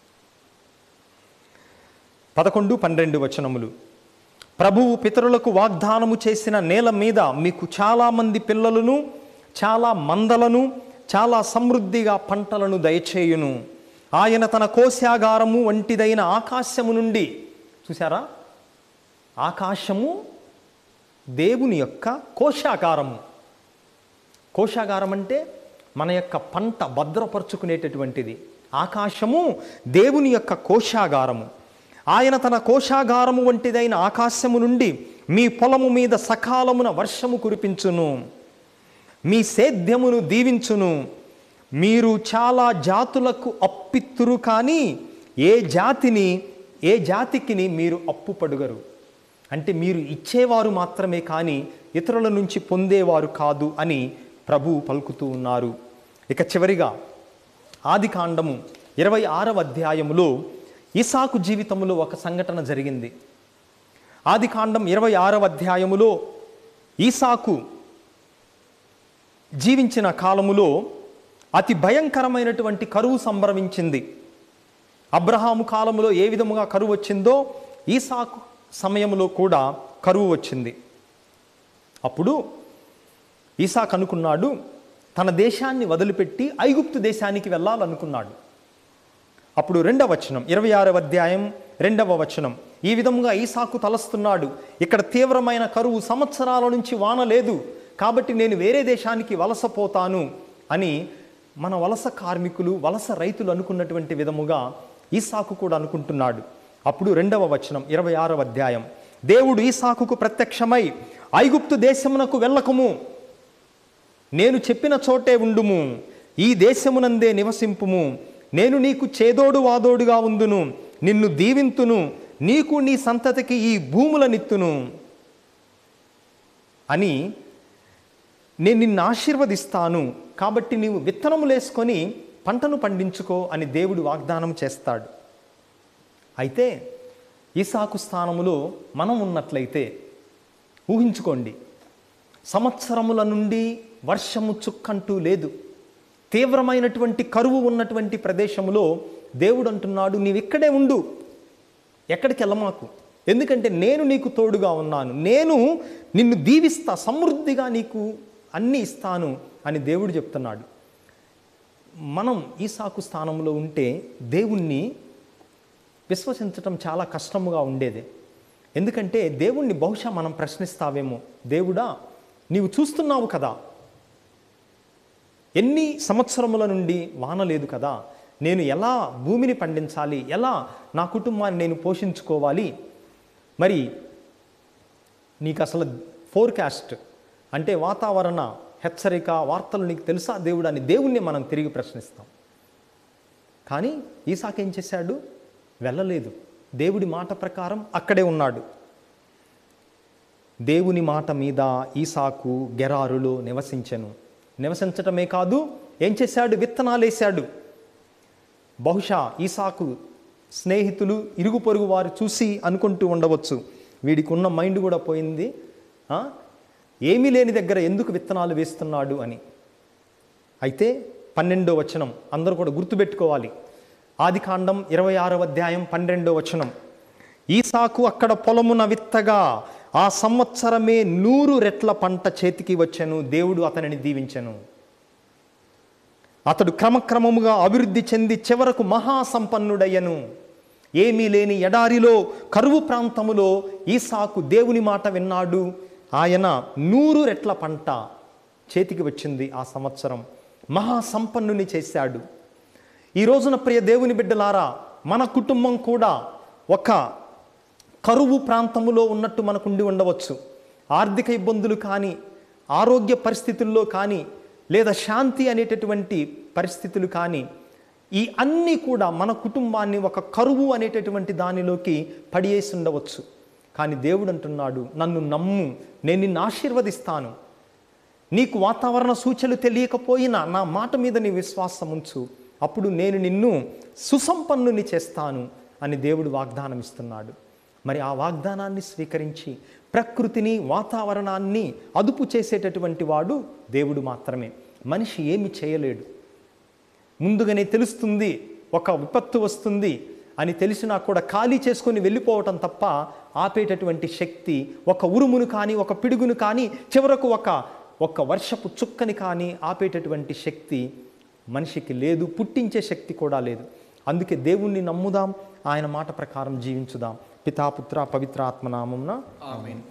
పదకొండు పన్నెండు వచనములు ప్రభువు పితరులకు వాగ్దానము చేసిన నేల మీద మీకు చాలామంది పిల్లలను చాలా మందలను చాలా సమృద్ధిగా పంటలను దయచేయును ఆయన తన కోశాగారము వంటిదైన ఆకాశము నుండి చూసారా ఆకాశము దేవుని యొక్క కోశాగారము కోశాగారం అంటే మన యొక్క పంట భద్రపరుచుకునేటటువంటిది ఆకాశము దేవుని యొక్క కోశాగారము ఆయన తన కోశాగారము వంటిదైన ఆకాశము నుండి మీ పొలము మీద సకాలమున వర్షము కురిపించును మీ సేద్యమును దీవించును మీరు చాలా జాతులకు అప్పిత్తురు కానీ ఏ జాతిని ఏ జాతికిని మీరు అప్పు పడుగరు అంటే మీరు ఇచ్చేవారు మాత్రమే కానీ ఇతరుల నుంచి పొందేవారు కాదు అని ప్రభు పలుకుతూ ఉన్నారు ఇక చివరిగా ఆది కాండము ఇరవై ఆరవ అధ్యాయములో ఇసాకు జీవితంలో ఒక సంఘటన జరిగింది ఆది కాండం ఇరవై ఆరవ అధ్యాయములో ఈసాకు జీవించిన కాలములో అతి భయంకరమైనటువంటి కరువు సంభ్రమించింది అబ్రహాము కాలంలో ఏ విధముగా కరువు వచ్చిందో ఈసాకు సమయంలో కూడా కరువు వచ్చింది అప్పుడు ఈసాకు అనుకున్నాడు తన దేశాన్ని వదిలిపెట్టి ఐగుప్తు దేశానికి వెళ్ళాలనుకున్నాడు అప్పుడు రెండవ వచనం ఇరవై ఆరవ అధ్యాయం రెండవ వచనం ఈ విధముగా ఈసాకు తలస్తున్నాడు ఇక్కడ తీవ్రమైన కరువు సంవత్సరాల నుంచి వాన లేదు కాబట్టి నేను వేరే దేశానికి వలసపోతాను అని మన వలస కార్మికులు వలస రైతులు అనుకున్నటువంటి విధముగా ఈసాకు కూడా అనుకుంటున్నాడు అప్పుడు రెండవ వచనం ఇరవై ఆరవ అధ్యాయం దేవుడు ఈసాకుకు ప్రత్యక్షమై ఐగుప్తు దేశమునకు వెళ్ళకము నేను చెప్పిన చోటే ఉండుము ఈ దేశమునందే నివసింపుము నేను నీకు చేదోడు వాదోడుగా ఉందును నిన్ను దీవింతును నీకు నీ సంతతికి ఈ భూములనిత్తును అని నేను నిన్ను ఆశీర్వదిస్తాను కాబట్టి నీవు విత్తనములేసుకొని పంటను పండించుకో అని దేవుడు వాగ్దానం చేస్తాడు అయితే ఈసాకు స్థానములో మనం ఉన్నట్లయితే ఊహించుకోండి సంవత్సరముల నుండి వర్షము చుక్కంటూ లేదు తీవ్రమైనటువంటి కరువు ఉన్నటువంటి ప్రదేశంలో దేవుడు అంటున్నాడు నీవు ఇక్కడే ఉండు ఎక్కడికి వెళ్ళమాకు ఎందుకంటే నేను నీకు తోడుగా ఉన్నాను నేను నిన్ను దీవిస్తా సమృద్ధిగా నీకు అన్నీ ఇస్తాను అని దేవుడు చెప్తున్నాడు మనం ఈసాకు స్థానంలో ఉంటే దేవుణ్ణి విశ్వసించటం చాలా కష్టముగా ఉండేది ఎందుకంటే దేవుణ్ణి బహుశా మనం ప్రశ్నిస్తావేమో దేవుడా నీవు చూస్తున్నావు కదా ఎన్ని సంవత్సరముల నుండి వాన లేదు కదా నేను ఎలా భూమిని పండించాలి ఎలా నా కుటుంబాన్ని నేను పోషించుకోవాలి మరి నీకు అసలు ఫోర్కాస్ట్ అంటే వాతావరణ హెచ్చరిక వార్తలు నీకు తెలుసా దేవుడు అని దేవుణ్ణి మనం తిరిగి ప్రశ్నిస్తాం కానీ ఈసాక్ ఏం చేశాడు వెళ్ళలేదు దేవుడి మాట ప్రకారం అక్కడే ఉన్నాడు దేవుని మాట మీద ఈసాకు గెరారులో నివసించెను నివసించటమే కాదు ఏం చేశాడు విత్తనాలు వేశాడు బహుశా ఈసాకు స్నేహితులు ఇరుగు పొరుగు వారు చూసి అనుకుంటూ ఉండవచ్చు వీడికి ఉన్న మైండ్ కూడా పోయింది ఆ? ఏమీ లేని దగ్గర ఎందుకు విత్తనాలు వేస్తున్నాడు అని అయితే పన్నెండో వచనం అందరూ కూడా గుర్తుపెట్టుకోవాలి ఆది కాండం ఇరవై ఆరవ అధ్యాయం పన్నెండో వచనం ఈసాకు అక్కడ పొలమున విత్తగా ఆ సంవత్సరమే నూరు రెట్ల పంట చేతికి వచ్చెను దేవుడు అతనిని దీవించెను అతడు క్రమక్రమముగా అభివృద్ధి చెంది చివరకు మహాసంపన్నుడయ్యను ఏమీ లేని ఎడారిలో కరువు ప్రాంతములో ఈసాకు దేవుని మాట విన్నాడు ఆయన నూరు రెట్ల పంట చేతికి వచ్చింది ఆ సంవత్సరం మహాసంపన్నుని చేశాడు ఈ రోజున ప్రియ దేవుని బిడ్డలారా మన కుటుంబం కూడా ఒక కరువు ప్రాంతములో ఉన్నట్టు మనకు ఉండి ఉండవచ్చు ఆర్థిక ఇబ్బందులు కానీ ఆరోగ్య పరిస్థితుల్లో కానీ లేదా శాంతి అనేటటువంటి పరిస్థితులు కానీ ఈ అన్నీ కూడా మన కుటుంబాన్ని ఒక కరువు అనేటటువంటి దానిలోకి పడియేసి ఉండవచ్చు కానీ దేవుడు అంటున్నాడు నన్ను నమ్ము నేను నిన్ను ఆశీర్వదిస్తాను నీకు వాతావరణ సూచనలు తెలియకపోయినా నా మాట మీద నీ విశ్వాసం ఉంచు అప్పుడు నేను నిన్ను సుసంపన్నుని చేస్తాను అని దేవుడు వాగ్దానం ఇస్తున్నాడు మరి ఆ వాగ్దానాన్ని స్వీకరించి ప్రకృతిని వాతావరణాన్ని అదుపు చేసేటటువంటి వాడు దేవుడు మాత్రమే మనిషి ఏమి చేయలేడు ముందుగానే తెలుస్తుంది ఒక విపత్తు వస్తుంది అని తెలిసినా కూడా ఖాళీ చేసుకొని వెళ్ళిపోవటం తప్ప ఆపేటటువంటి శక్తి ఒక ఉరుమును కానీ ఒక పిడుగును కానీ చివరకు ఒక ఒక వర్షపు చుక్కని కానీ ఆపేటటువంటి శక్తి మనిషికి లేదు పుట్టించే శక్తి కూడా లేదు అందుకే దేవుణ్ణి నమ్ముదాం ఆయన మాట ప్రకారం జీవించుదాం పితాపుత్ర పవిత్ర ఆత్మనామంన ఆమేన్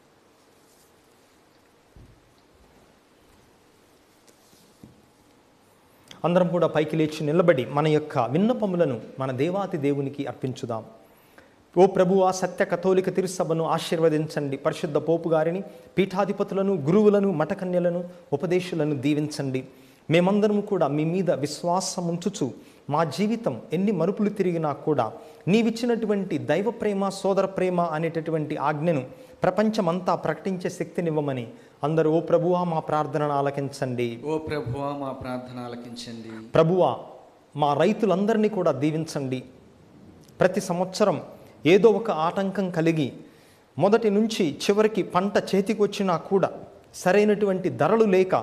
అందరం కూడా పైకి లేచి నిలబడి మన యొక్క విన్నపములను మన దేవాతి దేవునికి అర్పించుదాం ఓ ప్రభువా సత్య కథోలిక తిరుసభను ఆశీర్వదించండి పరిశుద్ధ పోపు గారిని పీఠాధిపతులను గురువులను మఠకన్యలను ఉపదేశులను దీవించండి మేమందరము కూడా మీ మీద విశ్వాసం ఉంచుచు మా జీవితం ఎన్ని మరుపులు తిరిగినా కూడా నీవిచ్చినటువంటి దైవ ప్రేమ సోదర ప్రేమ అనేటటువంటి ఆజ్ఞను ప్రపంచమంతా ప్రకటించే శక్తినివ్వమని అందరూ ఓ ప్రభువా మా ప్రార్థనను ఆలకించండి ఓ ప్రభువా మా ప్రార్థన ఆలకించండి ప్రభువా మా రైతులందరినీ కూడా దీవించండి ప్రతి సంవత్సరం ఏదో ఒక ఆటంకం కలిగి మొదటి నుంచి చివరికి పంట చేతికి వచ్చినా కూడా సరైనటువంటి ధరలు లేక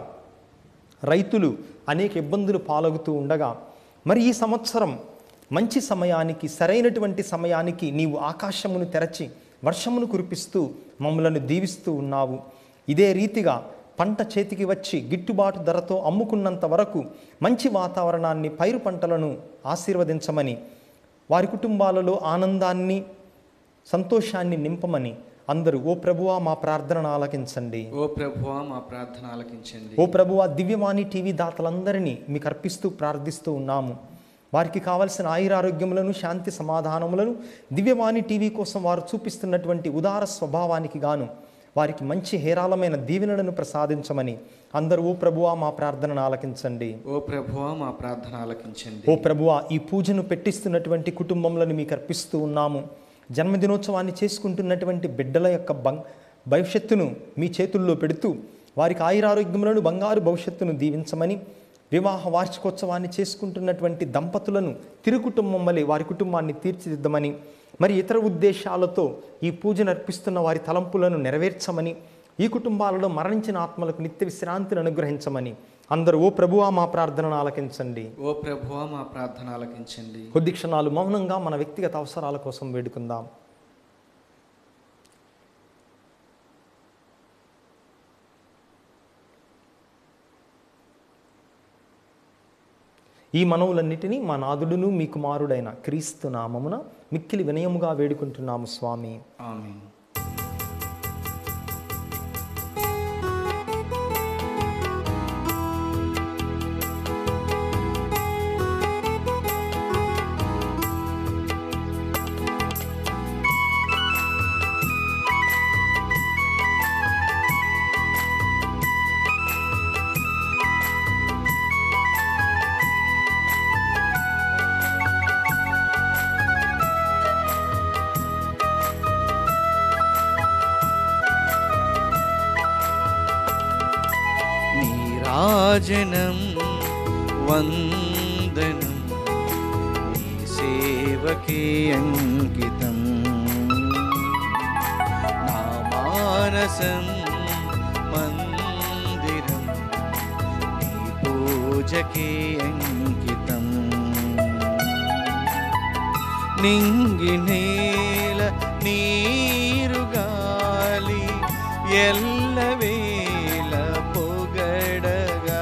రైతులు అనేక ఇబ్బందులు పాలగుతూ ఉండగా మరి ఈ సంవత్సరం మంచి సమయానికి సరైనటువంటి సమయానికి నీవు ఆకాశమును తెరచి వర్షమును కురిపిస్తూ మమ్మలను దీవిస్తూ ఉన్నావు ఇదే రీతిగా పంట చేతికి వచ్చి గిట్టుబాటు ధరతో అమ్ముకున్నంత వరకు మంచి వాతావరణాన్ని పైరు పంటలను ఆశీర్వదించమని వారి కుటుంబాలలో ఆనందాన్ని సంతోషాన్ని నింపమని అందరూ ఓ ప్రభువా మా ప్రార్థనను ఆలకించండి ఓ ప్రభువా మా ప్రార్థన ఆలకించండి ఓ ప్రభువా దివ్యవాణి టీవీ దాతలందరినీ మీకు అర్పిస్తూ ప్రార్థిస్తూ ఉన్నాము వారికి కావలసిన ఆయురారోగ్యములను శాంతి సమాధానములను దివ్యవాణి టీవీ కోసం వారు చూపిస్తున్నటువంటి ఉదార స్వభావానికి గాను వారికి మంచి హేరాళమైన దీవెనలను ప్రసాదించమని అందరూ ఓ ప్రభువా మా ప్రార్థనను ఆలకించండి ఓ ప్రభువా మా ప్రార్థన ఆలకించండి ఓ ప్రభువా ఈ పూజను పెట్టిస్తున్నటువంటి కుటుంబములను మీకు అర్పిస్తూ ఉన్నాము జన్మదినోత్సవాన్ని చేసుకుంటున్నటువంటి బిడ్డల యొక్క బంగ్ భవిష్యత్తును మీ చేతుల్లో పెడుతూ వారికి ఆయురారోగ్యములను బంగారు భవిష్యత్తును దీవించమని వివాహ వార్షికోత్సవాన్ని చేసుకుంటున్నటువంటి దంపతులను తిరు కుటుంబం వలె వారి కుటుంబాన్ని తీర్చిదిద్దమని మరి ఇతర ఉద్దేశాలతో ఈ పూజను అర్పిస్తున్న వారి తలంపులను నెరవేర్చమని ఈ కుటుంబాలలో మరణించిన ఆత్మలకు నిత్య విశ్రాంతిని అనుగ్రహించమని అందరూ ఓ ప్రభువా మా ప్రార్థనను ఆలకించండి ఓ ప్రభువా మా ప్రార్థన ఆలకించండి కొద్ది క్షణాలు మౌనంగా మన వ్యక్తిగత అవసరాల కోసం వేడుకుందాం ఈ మనవులన్నిటినీ మా నాదుడును మీ కుమారుడైన క్రీస్తు నామమున మిక్కిలి వినయముగా వేడుకుంటున్నాము స్వామి ఆమేన్ నీరాజనం వందనం నీ సేవకే అంకితం నా మానసం మందిరం నీ పూజకే అంకితం నింగి నేల నీరు గాలి ఎల్లవేళ పొగడగా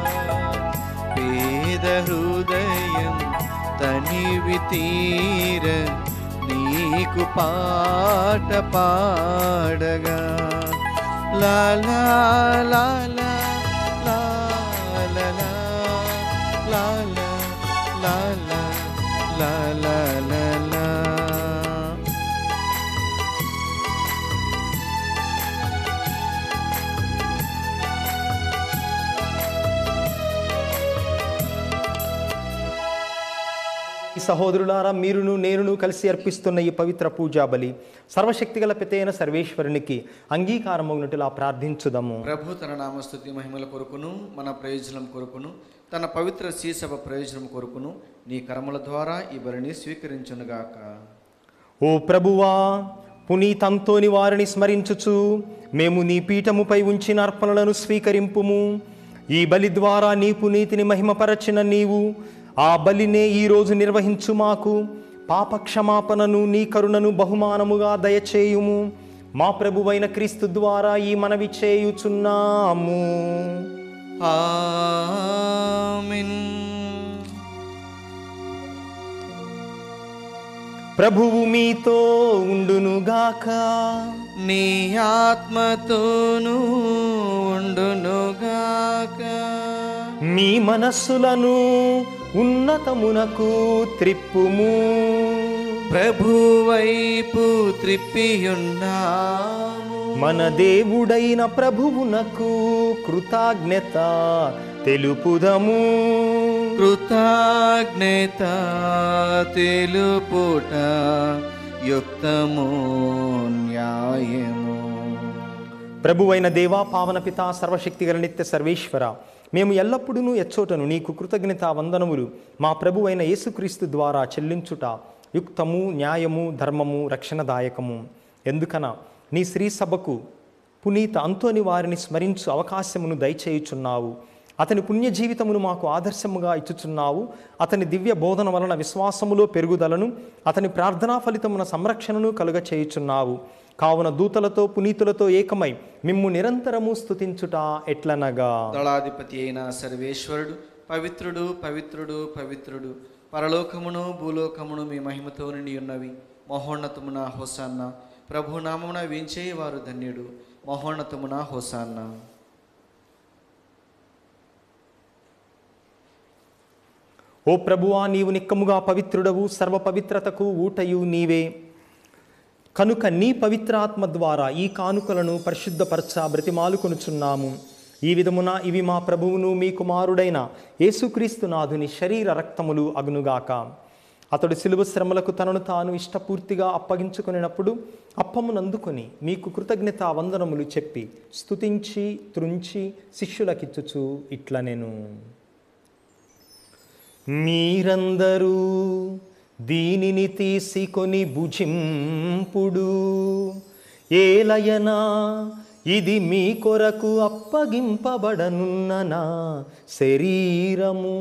పేద హృదయం తనివి తీర నీకు పాట పాడగా లా లా లా లా లా లా లా లా లా లా లా లా లా లా లా సహోదరులారా మీరును నేనును కలిసి అర్పిస్తున్న ఈ పవిత్ర పూజా బలి సర్వశక్తిగల పెతైన సర్వేశ్వరునికి అంగీకారమగినట్టులా ప్రార్థించుదము ప్రభు తన నామస్తుతి మహిమల కొరకును మన ప్రయోజనం కొరకును తన పవిత్ర శ్రీసభ ప్రయోజనం కొరకును నీ కర్మల ద్వారా ఈ బలిని స్వీకరించునుగాక ఓ ప్రభువా పునీతంతోని వారిని స్మరించుచు మేము నీ పీఠముపై ఉంచిన అర్పణలను స్వీకరింపుము ఈ బలి ద్వారా నీ పునీతిని మహిమపరచిన నీవు ఆ బలినే ఈరోజు నిర్వహించు మాకు పాప క్షమాపణను నీ కరుణను బహుమానముగా దయచేయుము మా ప్రభువైన క్రీస్తు ద్వారా ఈ మనవి చేయుచున్నాము ఆమెన్ ప్రభువు మీతో ఉండునుగాక నీ ఆత్మతోనూ ఉండునుగాక మీ మనస్సులను ఉన్నతమునకు త్రిప్పుము ప్రభువైపు త్రిప్పియున్నాము మన దేవుడైన ప్రభువునకు కృతజ్ఞత తెలుపుదము కృతజ్ఞత తెలుపుట యుక్తము న్యాయము ప్రభువైన దేవా పావన పిత సర్వశక్తి గల నిత్య సర్వేశ్వర మేము ఎల్లప్పుడూ ఎచ్చోటను నీకు కృతజ్ఞత వందనములు మా ప్రభువైన యేసుక్రీస్తు ద్వారా చెల్లించుట యుక్తము న్యాయము ధర్మము రక్షణదాయకము ఎందుకన నీ శ్రీ సభకు పునీత అంతోని వారిని స్మరించు అవకాశమును దయచేయుచున్నావు అతని పుణ్య జీవితమును మాకు ఆదర్శముగా ఇచ్చుచున్నావు అతని దివ్య బోధన వలన విశ్వాసములో పెరుగుదలను అతని ప్రార్థనా ఫలితమున సంరక్షణను కలుగ చేయుచున్నావు కావున దూతలతో పునీతులతో ఏకమై మిమ్ము నిరంతరము స్తుతించుట ఎట్లనగా దళాధిపతి అయిన సర్వేశ్వరుడు పవిత్రుడు పవిత్రుడు పవిత్రుడు పరలోకమును భూలోకమును మీ మహిమతో నిండి ఉన్నవి మహోన్నతమున హోసాన్న ప్రభునామమున వీంచే వారు ధన్యుడు మహోన్నతమున హోసాన్న ఓ ప్రభువా నీవు నిక్కముగా పవిత్రుడవు సర్వ పవిత్రతకు ఊటయు నీవే కనుక నీ పవిత్రాత్మ ద్వారా ఈ కానుకలను పరిశుద్ధపరచ బ్రతిమాలుకొనుచున్నాము ఈ విధమున ఇవి మా ప్రభువును మీ కుమారుడైన యేసుక్రీస్తు నాథుని శరీర రక్తములు అగునుగాక అతడు సిలువ శ్రమలకు తనను తాను ఇష్టపూర్తిగా అప్పగించుకునేటప్పుడు అప్పమునందుకొని మీకు కృతజ్ఞత వందనములు చెప్పి స్తుతించి త్రుంచి శిష్యులకిచ్చుచు ఇట్ల నేను మీరందరూ దీనిని తీసుకొని భుజింపుడు ఏలయనా ఇది మీ కొరకు అప్పగింపబడనున్న నా శరీరము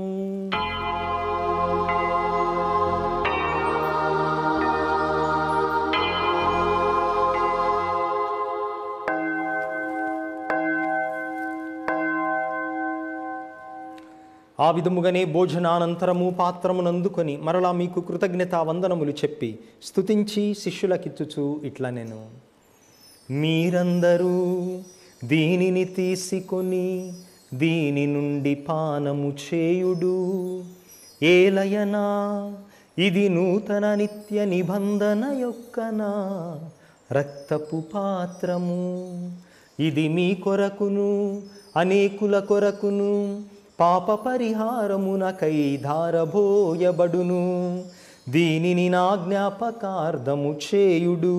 ఆ విధముగానే భోజనానంతరము పాత్రమునందుకొని మరలా మీకు కృతజ్ఞత వందనములు చెప్పి స్తుతించి శిష్యులకిచ్చుచు ఇట్లా నేను మీరందరూ దీనిని తీసుకొని దీని నుండి పానము చేయుడు ఏలయనా ఇది నూతన నిత్య నిబంధన యొక్కనా రక్తపు పాత్రము ఇది మీ కొరకును అనేకుల కొరకును పాప పరిహారమునకై ధారబోయబడును దీనిని నా జ్ఞాపకార్థము చేయుడు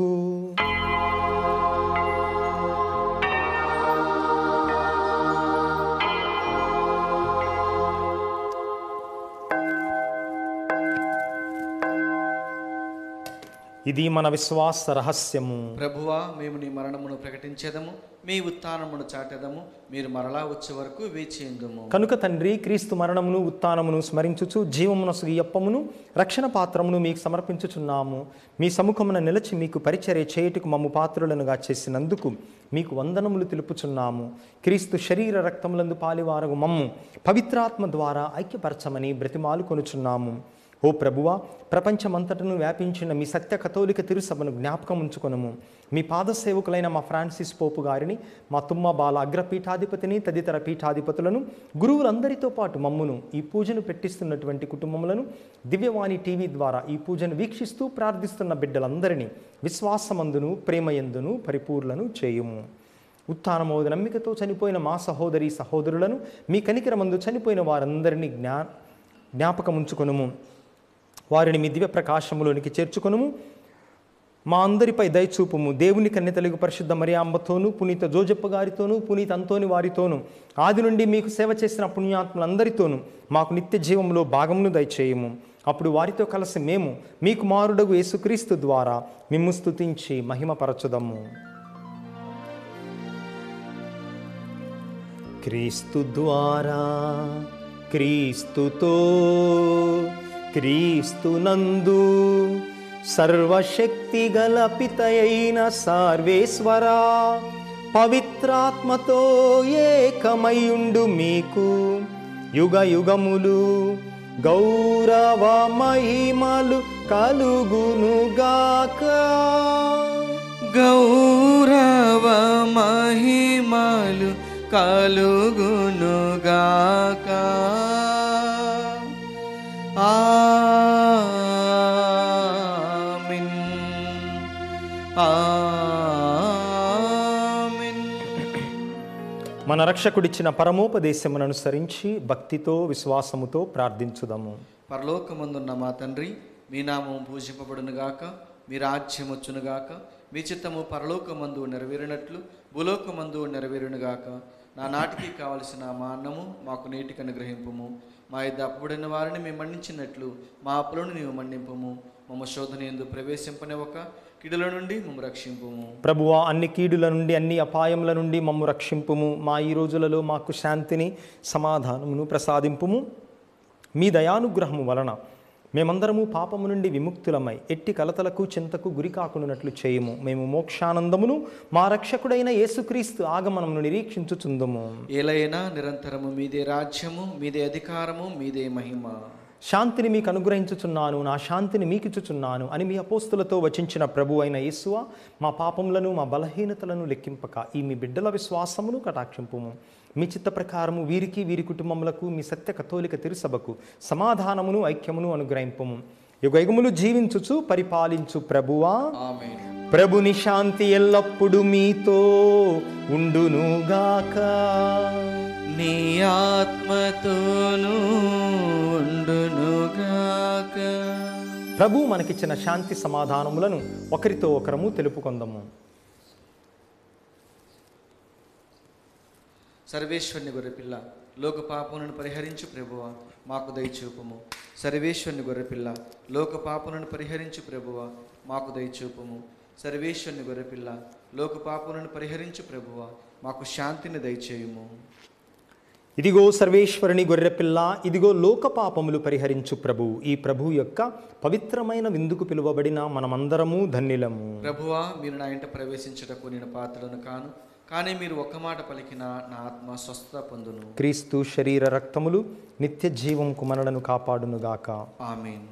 ఇది మన విశ్వాస రహస్యము ప్రభువా మేము నీ మరణమును ప్రకటించేదము మీ ఉత్థానమును చాటెదము మీరు మరలా వచ్చే వరకు వేచేందుము కనుక తండ్రి క్రీస్తు మరణమును ఉత్థానమును స్మరించుచు జీవమునసు ఈ అప్పమును రక్షణ పాత్రమును మీకు సమర్పించుచున్నాము మీ సముఖమున నిలిచి మీకు పరిచర్య చేయుటకు మమ్ము పాత్రులనుగా చేసినందుకు మీకు వందనములు తెలుపుచున్నాము క్రీస్తు శరీర రక్తములందు పాలివారగు మమ్ము పవిత్రాత్మ ద్వారా ఐక్యపరచమని బ్రతిమాలు కొనుచున్నాము ఓ ప్రభువా ప్రపంచమంతటను వ్యాపించిన మీ సత్య కథోలిక తిరుసభను జ్ఞాపకం ఉంచుకొనము మీ పాద సేవకులైన మా ఫ్రాన్సిస్ పోపు గారిని మా తుమ్మ బాల అగ్రపీఠాధిపతిని తదితర పీఠాధిపతులను గురువులందరితో పాటు మమ్మును ఈ పూజను పెట్టిస్తున్నటువంటి కుటుంబములను దివ్యవాణి టీవీ ద్వారా ఈ పూజను వీక్షిస్తూ ప్రార్థిస్తున్న బిడ్డలందరినీ విశ్వాసమందును ప్రేమయందును పరిపూర్లను చేయుము ఉత్థానమోద నమ్మికతో చనిపోయిన మా సహోదరి సహోదరులను మీ కనికరమందు చనిపోయిన వారందరినీ జ్ఞా జ్ఞాపకం ఉంచుకొనుము వారిని మీ దివ్య ప్రకాశములోనికి చేర్చుకొనుము మా అందరిపై దయచూపుము దేవుని కన్య తెలుగు పరిశుద్ధ మరియాంబతోనూ పునీత జోజప్ప గారితోనూ పునీత అంతోని వారితోనూ ఆది నుండి మీకు సేవ చేసిన పుణ్యాత్ములందరితోనూ మాకు నిత్య జీవంలో భాగమును దయచేయము అప్పుడు వారితో కలిసి మేము మీ కుమారుడగు యేసుక్రీస్తు ద్వారా మిమ్ము స్తుతించి మహిమపరచుదము క్రీస్తు ద్వారా క్రీస్తుతో క్రీస్తునందు సర్వశక్తి గల పితయైన సార్వేశ్వరా పవిత్రాత్మతో ఏకమయుండు మీకు యుగ యుగములు గౌరవ మహిమలు కలుగునుగాక గౌరవ మహిమలు కలుగునుగాక ఆమిన్ ఆమిన్ మన రక్షకుడిచ్చిన పరమోపదేశమును అనుసరించి భక్తితో విశ్వాసముతో ప్రార్థించుదాము పరలోకమందున్న మా తండ్రి మీ నామం పూజింపబడునుగాక మీ రాజ్యం వచ్చునుగాక మీ చిత్తము పరలోకమందు నెరవేరినట్లు భూలోకమందు నెరవేరునుగాక నా నాటికి కావలసిన మా అన్నము మాకు నీటికి అనుగ్రహింపుము మా ఇద్ద అప్పుడైన వారిని మేము మన్నించినట్లు మా అప్పులను నీవు మన్నింపుము మమ్మ శోధన ఎందు ప్రవేశింపనివ్వక కిడుల నుండి మమ్మ రక్షింపుము ప్రభువా అన్ని కీడుల నుండి అన్ని అపాయముల నుండి మమ్ము రక్షింపుము మా ఈ రోజులలో మాకు శాంతిని సమాధానమును ప్రసాదింపుము మీ దయానుగ్రహము వలన మేమందరము పాపము నుండి విముక్తులమై ఎట్టి కలతలకు చింతకు గురి కాకున్నట్లు చేయము మేము మోక్షానందమును మా రక్షకుడైన యేసుక్రీస్తు ఆగమనమును నిరీక్షించుచుందుము ఏలైనా నిరంతరము మీదే రాజ్యము మీదే అధికారము మీదే మహిమ శాంతిని మీకు అనుగ్రహించుచున్నాను నా శాంతిని మీకు ఇచ్చుచున్నాను అని మీ అపోస్తులతో వచించిన ప్రభు అయిన యేసువ మా పాపములను మా బలహీనతలను లెక్కింపక ఈ మీ బిడ్డల విశ్వాసమును కటాక్షింపుము మీ చిత్త ప్రకారము వీరికి వీరి కుటుంబములకు మీ సత్య కథోలిక తిరుసభకు సమాధానమును ఐక్యమును అనుగ్రహింపము యుగయుగములు జీవించుచు పరిపాలించు ప్రభువా ఆమేన్ ప్రభుని శాంతి ఎల్లప్పుడూ మీతో ఉండునుగాక నీ ఆత్మతోనూ ఉండునుగాక ప్రభు మనకిచ్చిన శాంతి సమాధానములను ఒకరితో ఒకరము తెలుపుకొందము సర్వేశ్వరుని గొర్రెపిల్ల లోక పాపములను పరిహరించు ప్రభువ మాకు దయచూపము సర్వేశ్వరుని గొర్రెపిల్ల లోక పాపములను పరిహరించు ప్రభువ మాకు దయచూపము సర్వేశ్వరుని గొర్రెపిల్ల లోక పాపములను పరిహరించు ప్రభువ మాకు శాంతిని దయచేయుము ఇదిగో సర్వేశ్వరుని గొర్రెపిల్ల ఇదిగో లోక పాపములు పరిహరించు ప్రభు ఈ ప్రభు యొక్క పవిత్రమైన విందుకు పిలువబడిన మనమందరము ధన్యులము ప్రభువా మీరు నా ఇంట ప్రవేశించుటకు నేను పాత్రలను కాను కానీ మీరు ఒక్క మాట పలికిన నా ఆత్మ స్వస్థత పొందును క్రీస్తు శరీర రక్తములు నిత్య జీవంకు మనలను కాపాడునుగాక ఆమేన్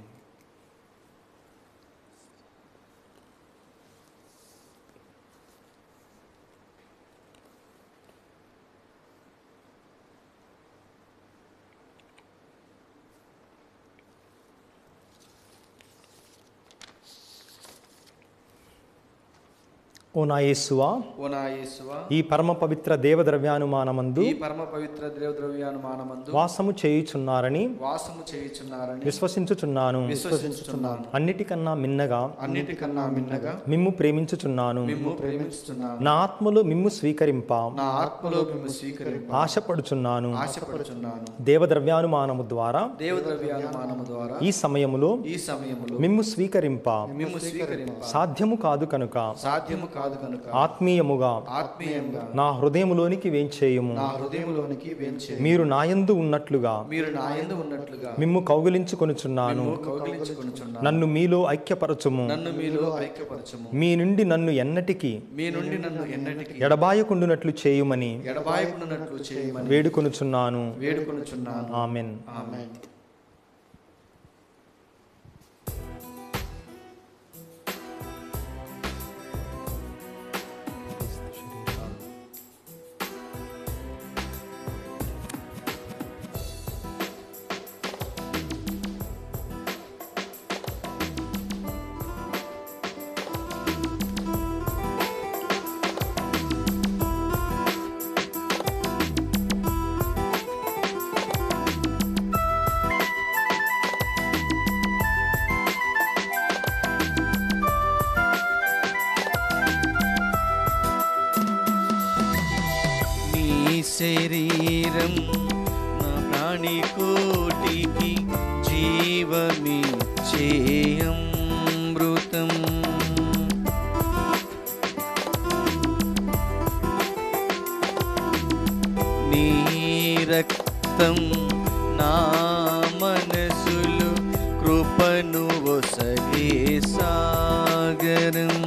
ఓ నా యేసువా ఓ నా యేసువా ఈ పరమ పవిత్ర దేవద్రవ్యానుమానమందు ఈ పరమ పవిత్ర ద్రవ్యానుమానమందు వాసము చేయుచున్నారని వాసము చేయుచున్నారని విశ్వసించుచున్నాను విశ్వసించుచున్నాను అన్నిటికన్నా మిన్నగా అన్నిటికన్నా మిన్నగా మిమ్ము ప్రేమించుచున్నాను మిమ్ము ప్రేమిస్తున్నాను నా ఆత్మలో మిమ్ము స్వీకరింప నా ఆత్మలో మిమ్ము స్వీకరింప ఆశపడుచున్నాను ఆశపడుచున్నాను దేవద్రవ్యానుమానము ద్వారా దేవద్రవ్యానుమానము ద్వారా ఈ సమయములో ఈ సమయంలో మిమ్ము స్వీకరింప మిమ్ము స్వీకరింప సాధ్యము కాదు కనుక సాధ్యము కాదు కనుక ఆత్మీయముగా ఆత్మీయంగా నా హృదయములోనికి వేంచేయుము నా హృదయంలోనికి వేంచే మీరు నాయందు ఉన్నట్లుగా మీరు నా యందు ఉన్నట్లుగా మిమ్ము కౌగిలించుకొనుచున్నాను కౌగిలించుకొనుచున్నాను నన్ను మీలో ఐక్యపరచుము నన్ను మీలో ఐక్యపరచము మీ నుండి నన్ను ఎన్నటికీ మీ నుండి నన్ను ఎన్నటికీ ఎడబాయకుండునట్లు చేయుమని ఎడబాయకున్నట్లు చేయమని వేడుకొనుచున్నాను వేడుకొనుచున్నాను ఆమెన్ ఆమేన్ ప్రాణికోటికి జీవమిచ్చేయమృతం నీ రక్తం నా మనసులు కృపను ఒసగే సాగరం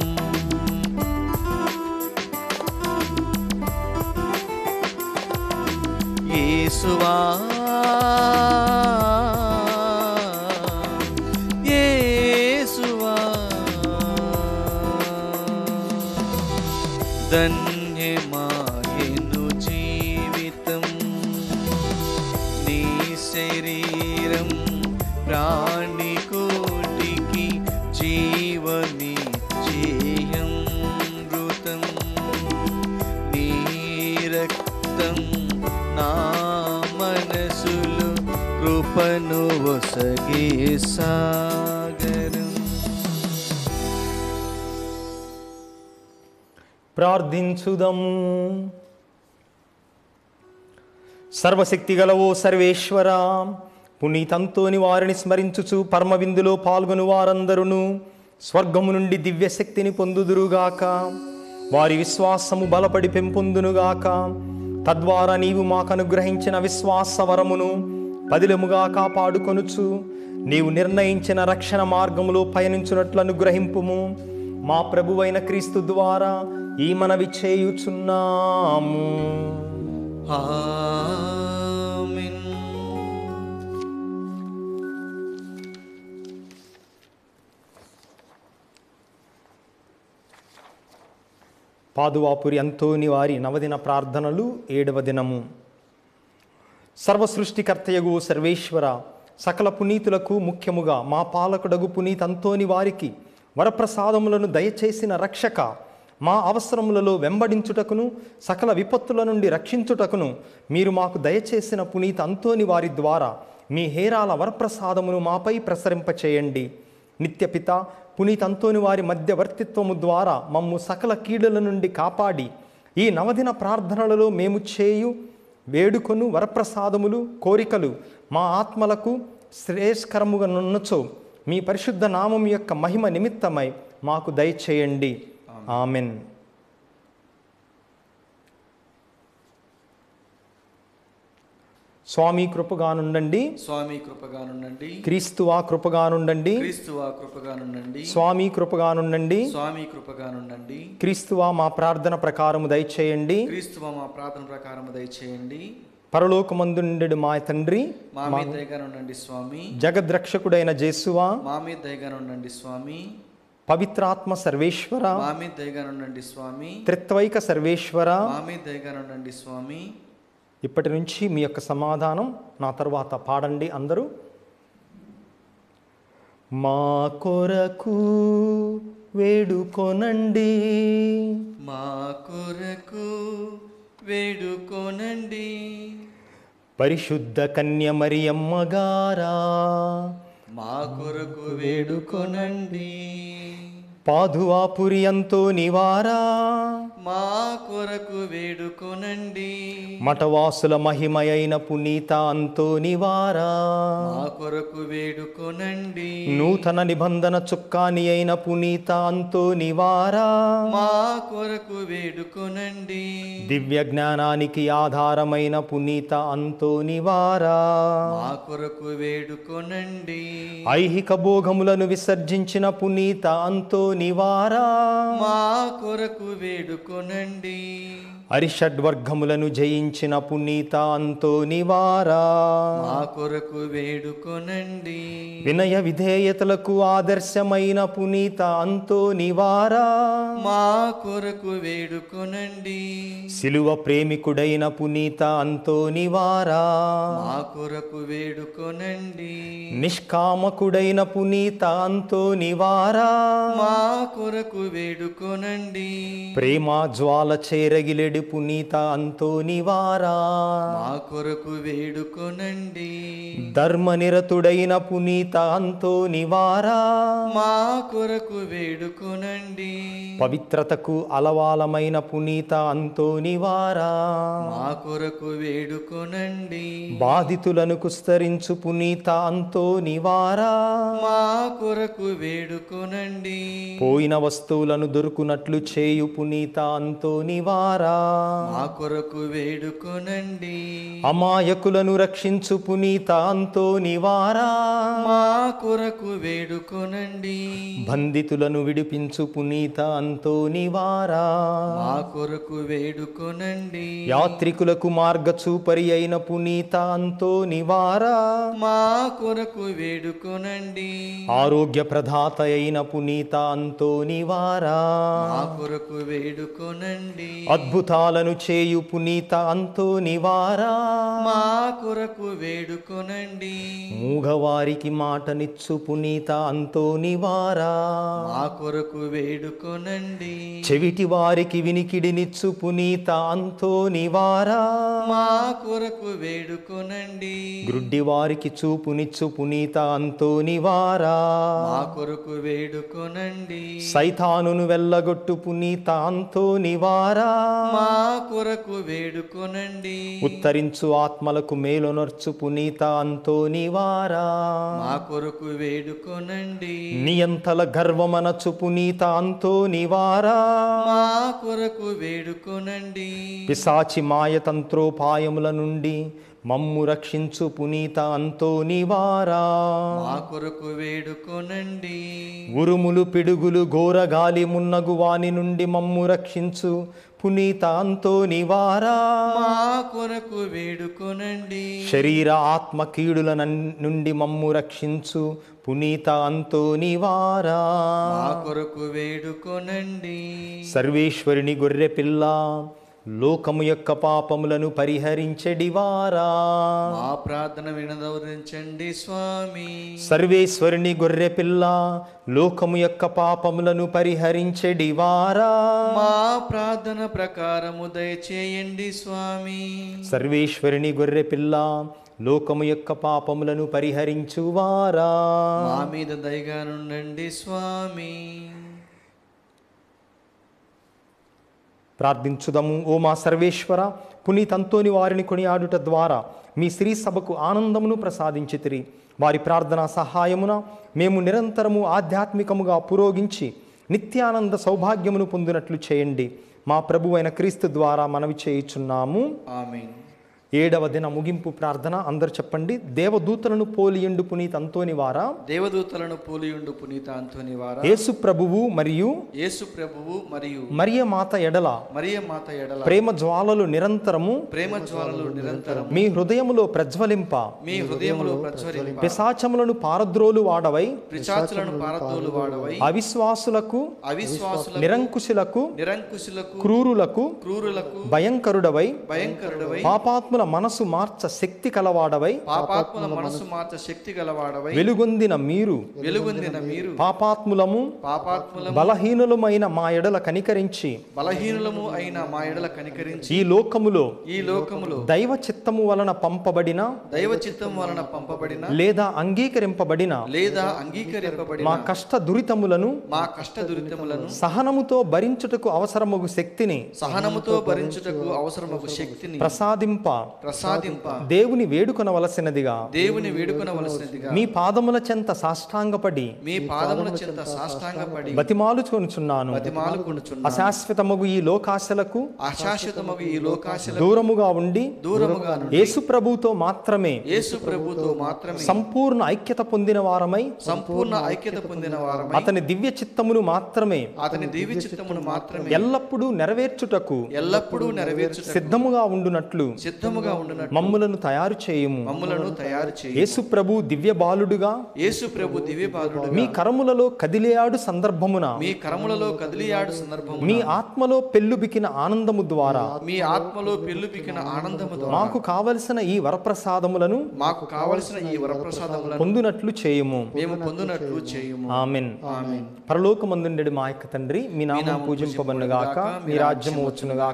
యేసువా యేసువా ధన్యమాయను జీవితం నీ శరీరం ప్రాణికోటికి జీవని మృతం నీ రక్తం నా మనసులు కృపను ఒసగే సాగరం ప్రార్థించుదము సర్వశక్తి గలవో సర్వేశ్వర పునీతంతోని వారిని స్మరించుచు పరమవిందులో పాల్గొను వారందరును స్వర్గము నుండి దివ్యశక్తిని పొందుదురుగాక వారి విశ్వాసము బలపడి పెంపొందునుగాక తద్వారా నీవు మాకు అనుగ్రహించిన విశ్వాస వరమును పదిలముగా కాపాడుకొనుచు నీవు నిర్ణయించిన రక్షణ మార్గములో పయనించున్నట్లు అనుగ్రహింపుము మా ప్రభువైన క్రీస్తు ద్వారా ఈ మనవి చేయుచున్నాము ఆమేన్ పాదువాపురి అంతోని వారి నవదిన ప్రార్థనలు ఏడవ దినము సర్వ సృష్టికర్తయగు సర్వేశ్వర సకల పునీతులకు ముఖ్యముగా మా పాలకుడగు పునీత్ అంతోని వారికి వరప్రసాదములను దయచేసిన రక్షక మా అవసరములలో వెంబడించుటకును సకల విపత్తుల నుండి రక్షించుటకును మీరు మాకు దయచేసిన పునీత్ అంతోని వారి ద్వారా మీ హేరాల వరప్రసాదమును మాపై ప్రసరింపచేయండి నిత్యపిత పునీత్ అంతోని వారి మధ్యవర్తిత్వము ద్వారా మమ్ము సకల కీడుల నుండి కాపాడి ఈ నవదిన ప్రార్థనలలో మేము చేయు వేడుకొను వరప్రసాదములు కోరికలు మా ఆత్మలకు శ్రేయస్కరముగా నున్నచో మీ పరిశుద్ధ నామం యొక్క మహిమ నిమిత్తమై మాకు దయచేయండి ఆమెన్ స్వామి కృపగానుండండి స్వామి కృపగానుండండి క్రీస్తువా కృపగానుండండి క్రీస్తువా కృపగానుండండి స్వామి కృపగానుండండి స్వామి కృపగానుండండి క్రీస్తువా మా ప్రార్థన ప్రకారము దయచేయండి క్రీస్తువా మా ప్రార్థన ప్రకారం దయచేయండి పరలోకమందుండెడు మా తండ్రి మా మీద దయగానుండండి స్వామి జగద్రక్షకుడైన జేసువా మా మీద దయగానుండండి స్వామి పవిత్రాత్మ సర్వేశ్వర మా మీద దయగానుండండి స్వామి త్రిత్వైక సర్వేశ్వర మా మీద దయగానుండండి స్వామి ఇప్పటి నుంచి మీ యొక్క సమాధానం నా తర్వాత పాడండి అందరూ మా కొరకు వేడుకొనండి మా కొరకు వేడుకోనండి పరిశుద్ధ కన్య మరియమ్మ గారా మా కొరకు వేడుకొనండి పాదువాపురి అంతో నివారా మా కొరకు వేడుకొనండి మఠవాసుల మహిమయైన పునీత అంతో నివారా మా కొరకు వేడుకొనండి నూతన నిబంధన చుక్కాని అయిన పునీత అంతో నివారా మా కొరకు వేడుకొనండి దివ్య జ్ఞానానికి ఆధారమైన పునీత అంతో నివారా మా కొరకు వేడుకొనండి ఐహిక భోగములను విసర్జించిన పునీత అంతో నివారా మా కొరకు వేడుకొనండి అరిషడ్వర్గములను జయించిన పునీత అంతో నివారా మా కొరకు వేడుకొనండి వినయ విధేయతలకు ఆదర్శమైన పునీత అంతో నివారా మా కొరకు వేడుకొనండి శిలువ ప్రేమికుడైన పునీత అంతో నివారా మా కొరకు వేడుకొనండి నిష్కామకుడైన పునీత అంతో నివారా మా కొరకు వేడుకొనండి ప్రేమ జ్వాల చేరగిలెడి నుండెడి పునీత అంతోనివారా మా కొరకు వేడుకొనండి ధర్మనిరతుడైన పునీత అంతోనివారా మా కొరకు వేడుకొనండి పవిత్రతకు అలవాలమైన పునీత అంతోనివారా మా కొరకు వేడుకొనండి బాధితులను కుస్తరించు పునీత అంతోనివారా మా కొరకు వేడుకొనండి పోయిన వస్తువులను దొరుకునట్లు చేయు పునీత అంతోనివారా మా కొరకు వేడుకొనండి అమాయకులను రక్షించు పునీత అంతోనివారా మా కొరకు వేడుకొనండి బంధితులను విడిపించు పునీత అంతోనివారా మా కొరకు వేడుకొనండి యాత్రికులకు మార్గచూపరి అయిన పునీత అంతోనివారా మా కొరకు వేడుకొనండి ఆరోగ్య ప్రదాత అయిన పునీత అంతోనివారా మా కొరకు వేడుకొనండి అద్భుతాలను చేయు పునీత అంతోనివారా మా కొరకు వేడుకొనండి మూగవారికి మాటనిచ్చు పునీత అంతోనివారా మా కొరకు వేడుకొనండి చెవిటి వారికి వినికిడినిచ్చు పునీత అంతోనివారా మా కొరకు వేడుకొనండి గ్రుడ్డి వారికి చూపునిచ్చు పునీత అంతోనివారా మా కొరకు వేడుకొనండి సైతానును వెళ్ళగొట్టు పునీత అంతోనివారా మా కొరకు వేడుకొనండి ఉత్తరించు ఆత్మలకు మేలునర్చు పునీత అంతోనివారా మా కొరకు వేడుకొనండి నియంతల గర్వమనచు పునీత అంతోనివారా మా కొరకు వేడుకొనండి పిశాచి మాయతంత్రోపాయముల నుండి మమ్ము రక్షించు పునీత అంతోనివారా మా కొరకు వేడుకొనండి ఉరుములు పిడుగులు ఘోరగాలి మున్నగు వాని నుండి మమ్ము రక్షించు పునీత అంతోనివారా మా కొరకు వేడుకొనండి శరీర ఆత్మ కీడుల నన్- నుండి మమ్ము రక్షించు పునీత అంతోనివారా మా కొరకు వేడుకొనండి సర్వేశ్వరుని గొర్రె పిల్ల లోకము యొక్క పాపములను పరిహరించెడివారా మా ప్రార్థన వినదవరించండి స్వామి సర్వేశ్వరుని గొర్రె పిల్ల లోకము యొక్క పాపములను పరిహరించెడివారా మా ప్రార్థన ప్రకారము దయచేయండి స్వామి సర్వేశ్వరుని గొర్రె పిల్ల లోకము యొక్క పాపములను పరిహరించువారా మా మీద దయగా నుండండి స్వామి ప్రార్థించుదము ఓ మా సర్వేశ్వర పునీతంతోని వారిని కొనియాడుట ద్వారా మీ శ్రీ సభకు ఆనందమును ప్రసాదించితిరి వారి ప్రార్థన సహాయమున మేము నిరంతరము ఆధ్యాత్మికముగా పురోగించి నిత్యానంద సౌభాగ్యమును పొందినట్లు చేయండి మా ప్రభువైన క్రీస్తు ద్వారా మనవి చేయుచున్నాము ఆమేన్ ఏడవ దిన ముగింపు ప్రార్థన అందరు చెప్పండి దేవదూతలను పోలియండు పునీత్ అంతోని వారా దేవదూతలను పోలియుండు పునీత అంతోని వార యేసు ప్రభువు మరియు యేసు ప్రభువు మరియు మరియ మాత ఎడల మరియ మాత ఎడల ప్రేమ జ్వాలలు నిరంతరము ప్రేమ జ్వాలలు నిరంతరం మీ హృదయములో ప్రజ్వలింప మీ హృదయములో ప్రజ్వలింప పిశాచములను పారద్రోలు వాడవై పిశాచులను పారదోలు వాడవై అవిశ్వాసులకు అవిశ్వాసుల నిరంకుశులకు నిరంకుశులకు క్రూరులకు క్రూరులకు భయంకరుడవై భయంకరుడవై పాపాత్ముల మనసు మార్చ శక్తి కలవాడవై పాపాత్ముల మనసు మార్చ శక్తి గలవాడవై వెలుగొందిన మీరు వెలుగొందిన మీరు పాపాత్ములము పాపాత్ముల బలహీనులమైన మా ఎడల కనికరించి బలహీనులము అయిన మా ఎడల కనికరించి ఈ లోకములో ఈ లోకములో దైవ చిత్తము వలన పంపబడిన దైవ చిత్తం వలన పంపబడిన లేదా అంగీకరింపబడిన లేదా అంగీకరింపబడిన మా కష్ట దురితములను మా కష్ట దురితములను సహనముతో భరించుటకు అవసరమగు శక్తిని సహనముతో భరించుటకు అవసరమగు శక్తిని ప్రసాదింప ప్రసాదింప దేవుని వేడుకొనవలసినదిగా దేవుని వేడుకొనవలసినదిగా మీ పాదముల చెంత సాష్టాంగపడి మీ పాదముల చెంత సాష్టాంగపడి బతిమాలుచుకొనుచున్నాను బతిమాలుకొనుచున్న అశాశ్వతమగు ఈ లోకాశలకు అశాశ్వతమగు ఈ లోకాశల దూరముగా ఉండి దూరముగా నుండి యేసు ప్రభుతో మాత్రమే యేసు ప్రభుతో మాత్రమే సంపూర్ణ ఐక్యత పొందిన వారమై సంపూర్ణ ఐక్యత పొందిన వారమై అతని దివ్య చిత్తమును మాత్రమే అతని దివ్య చిత్తమును మాత్రమే ఎల్లప్పుడూ నెరవేర్చుటకు ఎల్లప్పుడూ నెరవేర్చు సిద్ధముగా ఉండునట్లు సిద్ధముగా ఉండునట్టు మమ్ములను తయారు చేయుము మమ్ములను తయారు చేయి యేసు ప్రభు దివ్య బాలుడుగా యేసు ప్రభు దివ్య బాలుడు మీ కరములలో కదిలేయాడు సందర్భమున మీ కరములలో కదిలియాడు సందర్భం మీ ఆత్మలో పెళ్ళుబికిన ఆనందము ద్వారా మీ ఆత్మలో పెళ్ళుపికిన ఆనందము ద్వారా మాకు కావలసిన ఈ వరప్రసాదములను మాకు కావలసిన ఈ వరప్రసాదములను పొందునట్లు చేయుము మేము పొందునట్లు చేయుము ఆమెన్ ఆమేన్ పరలోకమందుండెడు మా యొక్క తండ్రి మీ నామం పూజింపబడునుగాక మీ రాజ్యము వచ్చునుగాక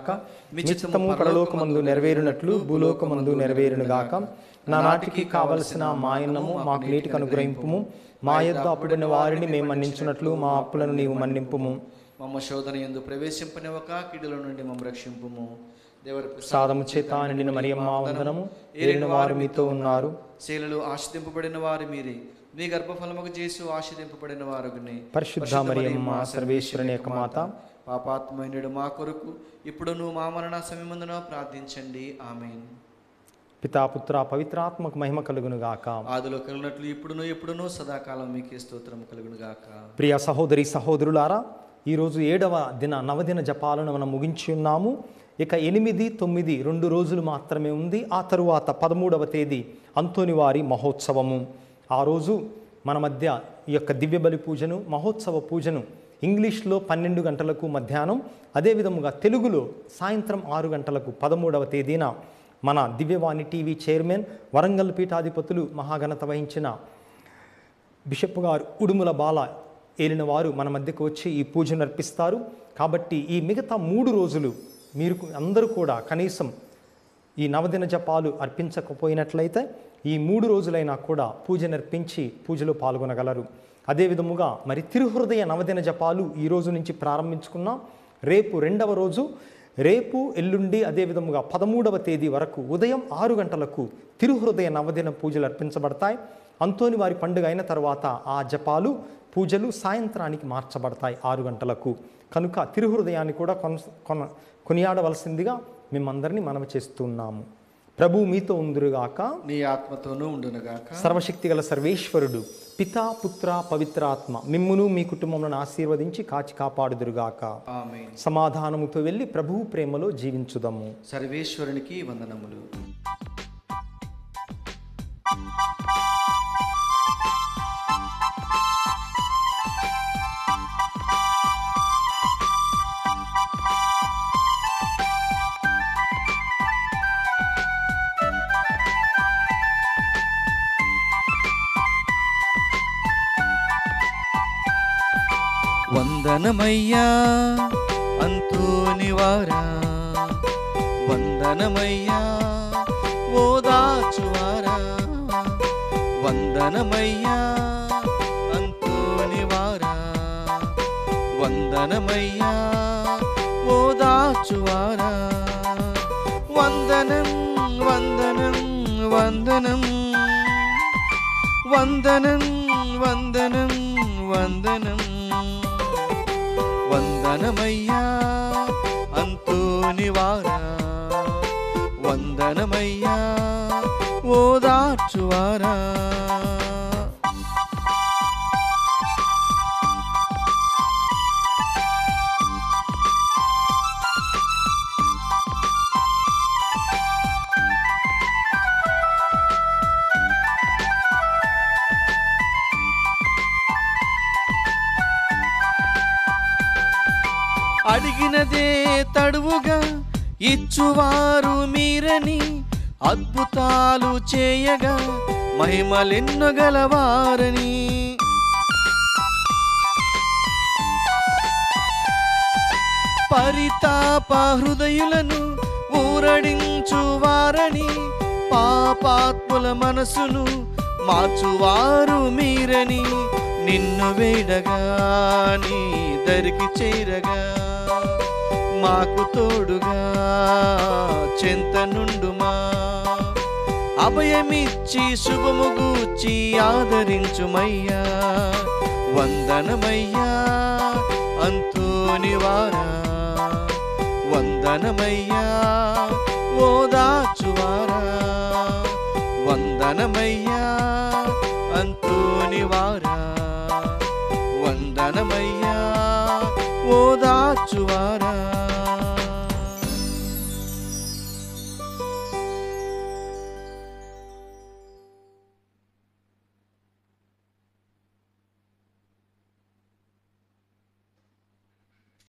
మీ చిత్తము పరలోకమందు నెరవేరునట్లు భూలోకమందు నెరవేరును గాక నా నాటికి కావలసిన మా అన్నము మాకు నీటికి అనుగ్రహింపుము మా యొద్ద అప్పుడైన వారిని మేము మన్నించున్నట్లు మా అప్పులను నీవు మన్నింపుము మమ్మ శోధన ఎందు ప్రవేశింపనివ్వక కీడుల నుండి మమ్మ రక్షింపుము దేవరి సాదము చేత నిండిన మరియమ్మ వందనము ఏలిన వారు మీతో ఉన్నారు శీలలు ఆశింపబడిన వారు మీరే మీ గర్భఫలముకు చేసి ఆశీర్దింపబడిన వారుని పరిశుద్ధ మరియమ్మ సర్వేశ్వరుని యొక్క మాత పాపాత్మైనడు మా కొరకు ఇప్పుడు నువ్వు మా మరణ సమయమందున ప్రార్థించండి ఆమెన్ పితాపుత్ర పవిత్రాత్మకు మహిమ కలుగును గాక ఆదిలో కలిగినట్లు ఇప్పుడును ఎప్పుడును సదాకాలం మీకే స్తోత్రం కలుగును గాక ప్రియ సహోదరి సహోదరులారా ఈరోజు ఏడవ దిన నవదిన జపాలను మనం ముగించి ఉన్నాము ఇక ఎనిమిది తొమ్మిది రెండు రోజులు మాత్రమే ఉంది ఆ తరువాత పదమూడవ తేదీ అంతోని వారి మహోత్సవము ఆ రోజు మన మధ్య ఈ యొక్క దివ్య బలి పూజను మహోత్సవ పూజను ఇంగ్లీష్లో పన్నెండు గంటలకు మధ్యాహ్నం అదేవిధముగా తెలుగులో సాయంత్రం ఆరు గంటలకు పదమూడవ తేదీన మన దివ్యవాణి టీవీ చైర్మన్ వరంగల్ పీఠాధిపతులు మహాఘనత వహించిన బిషప్ గారు ఉడుముల బాల ఏలిన వారు మన మధ్యకు వచ్చి ఈ పూజను అర్పిస్తారు కాబట్టి ఈ మిగతా మూడు రోజులు మీరు అందరూ కూడా కనీసం ఈ నవదిన జపాలు అర్పించకపోయినట్లయితే ఈ మూడు రోజులైనా కూడా పూజ నర్పించి పూజలో పాల్గొనగలరు అదేవిధముగా మరి తిరుహృదయ నవదిన జపాలు ఈ రోజు నుంచి ప్రారంభించుకున్నాం రేపు రెండవ రోజు రేపు ఎల్లుండి అదేవిధముగా పదమూడవ తేదీ వరకు ఉదయం ఆరు గంటలకు తిరుహృదయ నవదిన పూజలు అర్పించబడతాయి అంతోని వారి పండుగ అయిన తర్వాత ఆ జపాలు పూజలు సాయంత్రానికి మార్చబడతాయి ఆరు గంటలకు కనుక తిరుహృదయాన్ని కూడా కొన కొన కొనియాడవలసిందిగా మేమందరినీ మనవి చేస్తున్నాము ప్రభు మీతో ఉందిరుగాక నీ ఆత్మతోనూ ఉండునుగాక సర్వశక్తిగల సర్వేశ్వరుడు పితా పుత్ర పవిత్రాత్మ మిమ్మును మీ కుటుంబములను ఆశీర్వదించి కాచి కాపాడుదురుగాక ఆమెన్ సమాధానముతో వెళ్ళి ప్రభువు ప్రేమలో జీవించుదము సర్వేశ్వరునికి వందనములు వందనమయ్యా అంతోని వారా వందనమయ్యా ఓదాచువారా వందనమయ్యా అంతోని వారా వందనమయ్యా ఓదాచువారా వందనం వందనం వందనం వందనం వందనం వందనం వందనమయ్యా అంతోని వారా వందనమయ్యా ఓదార్చువారా అడిగినదే తడువుగా ఇచ్చువారు మీరని అద్భుతాలు చేయగా మహిమలెన్నగలవారని పరితాప హృదయులను ఊరడించువారని పాపాత్ముల మనసును మార్చువారు మీరని నిన్ను వేడగా నీ దరికి చేరగా మాకు తోడుగా చెంత నుండుమా అభయమిచ్చి శుభము గూర్చి ఆదరించుమయ్యా వందనమయ్యా అంతోని వారా వందనమయ్యా ఓదాచువారా వందనమయ్యా అంతోని వారా వందనమయ్యా ఓదాచువారా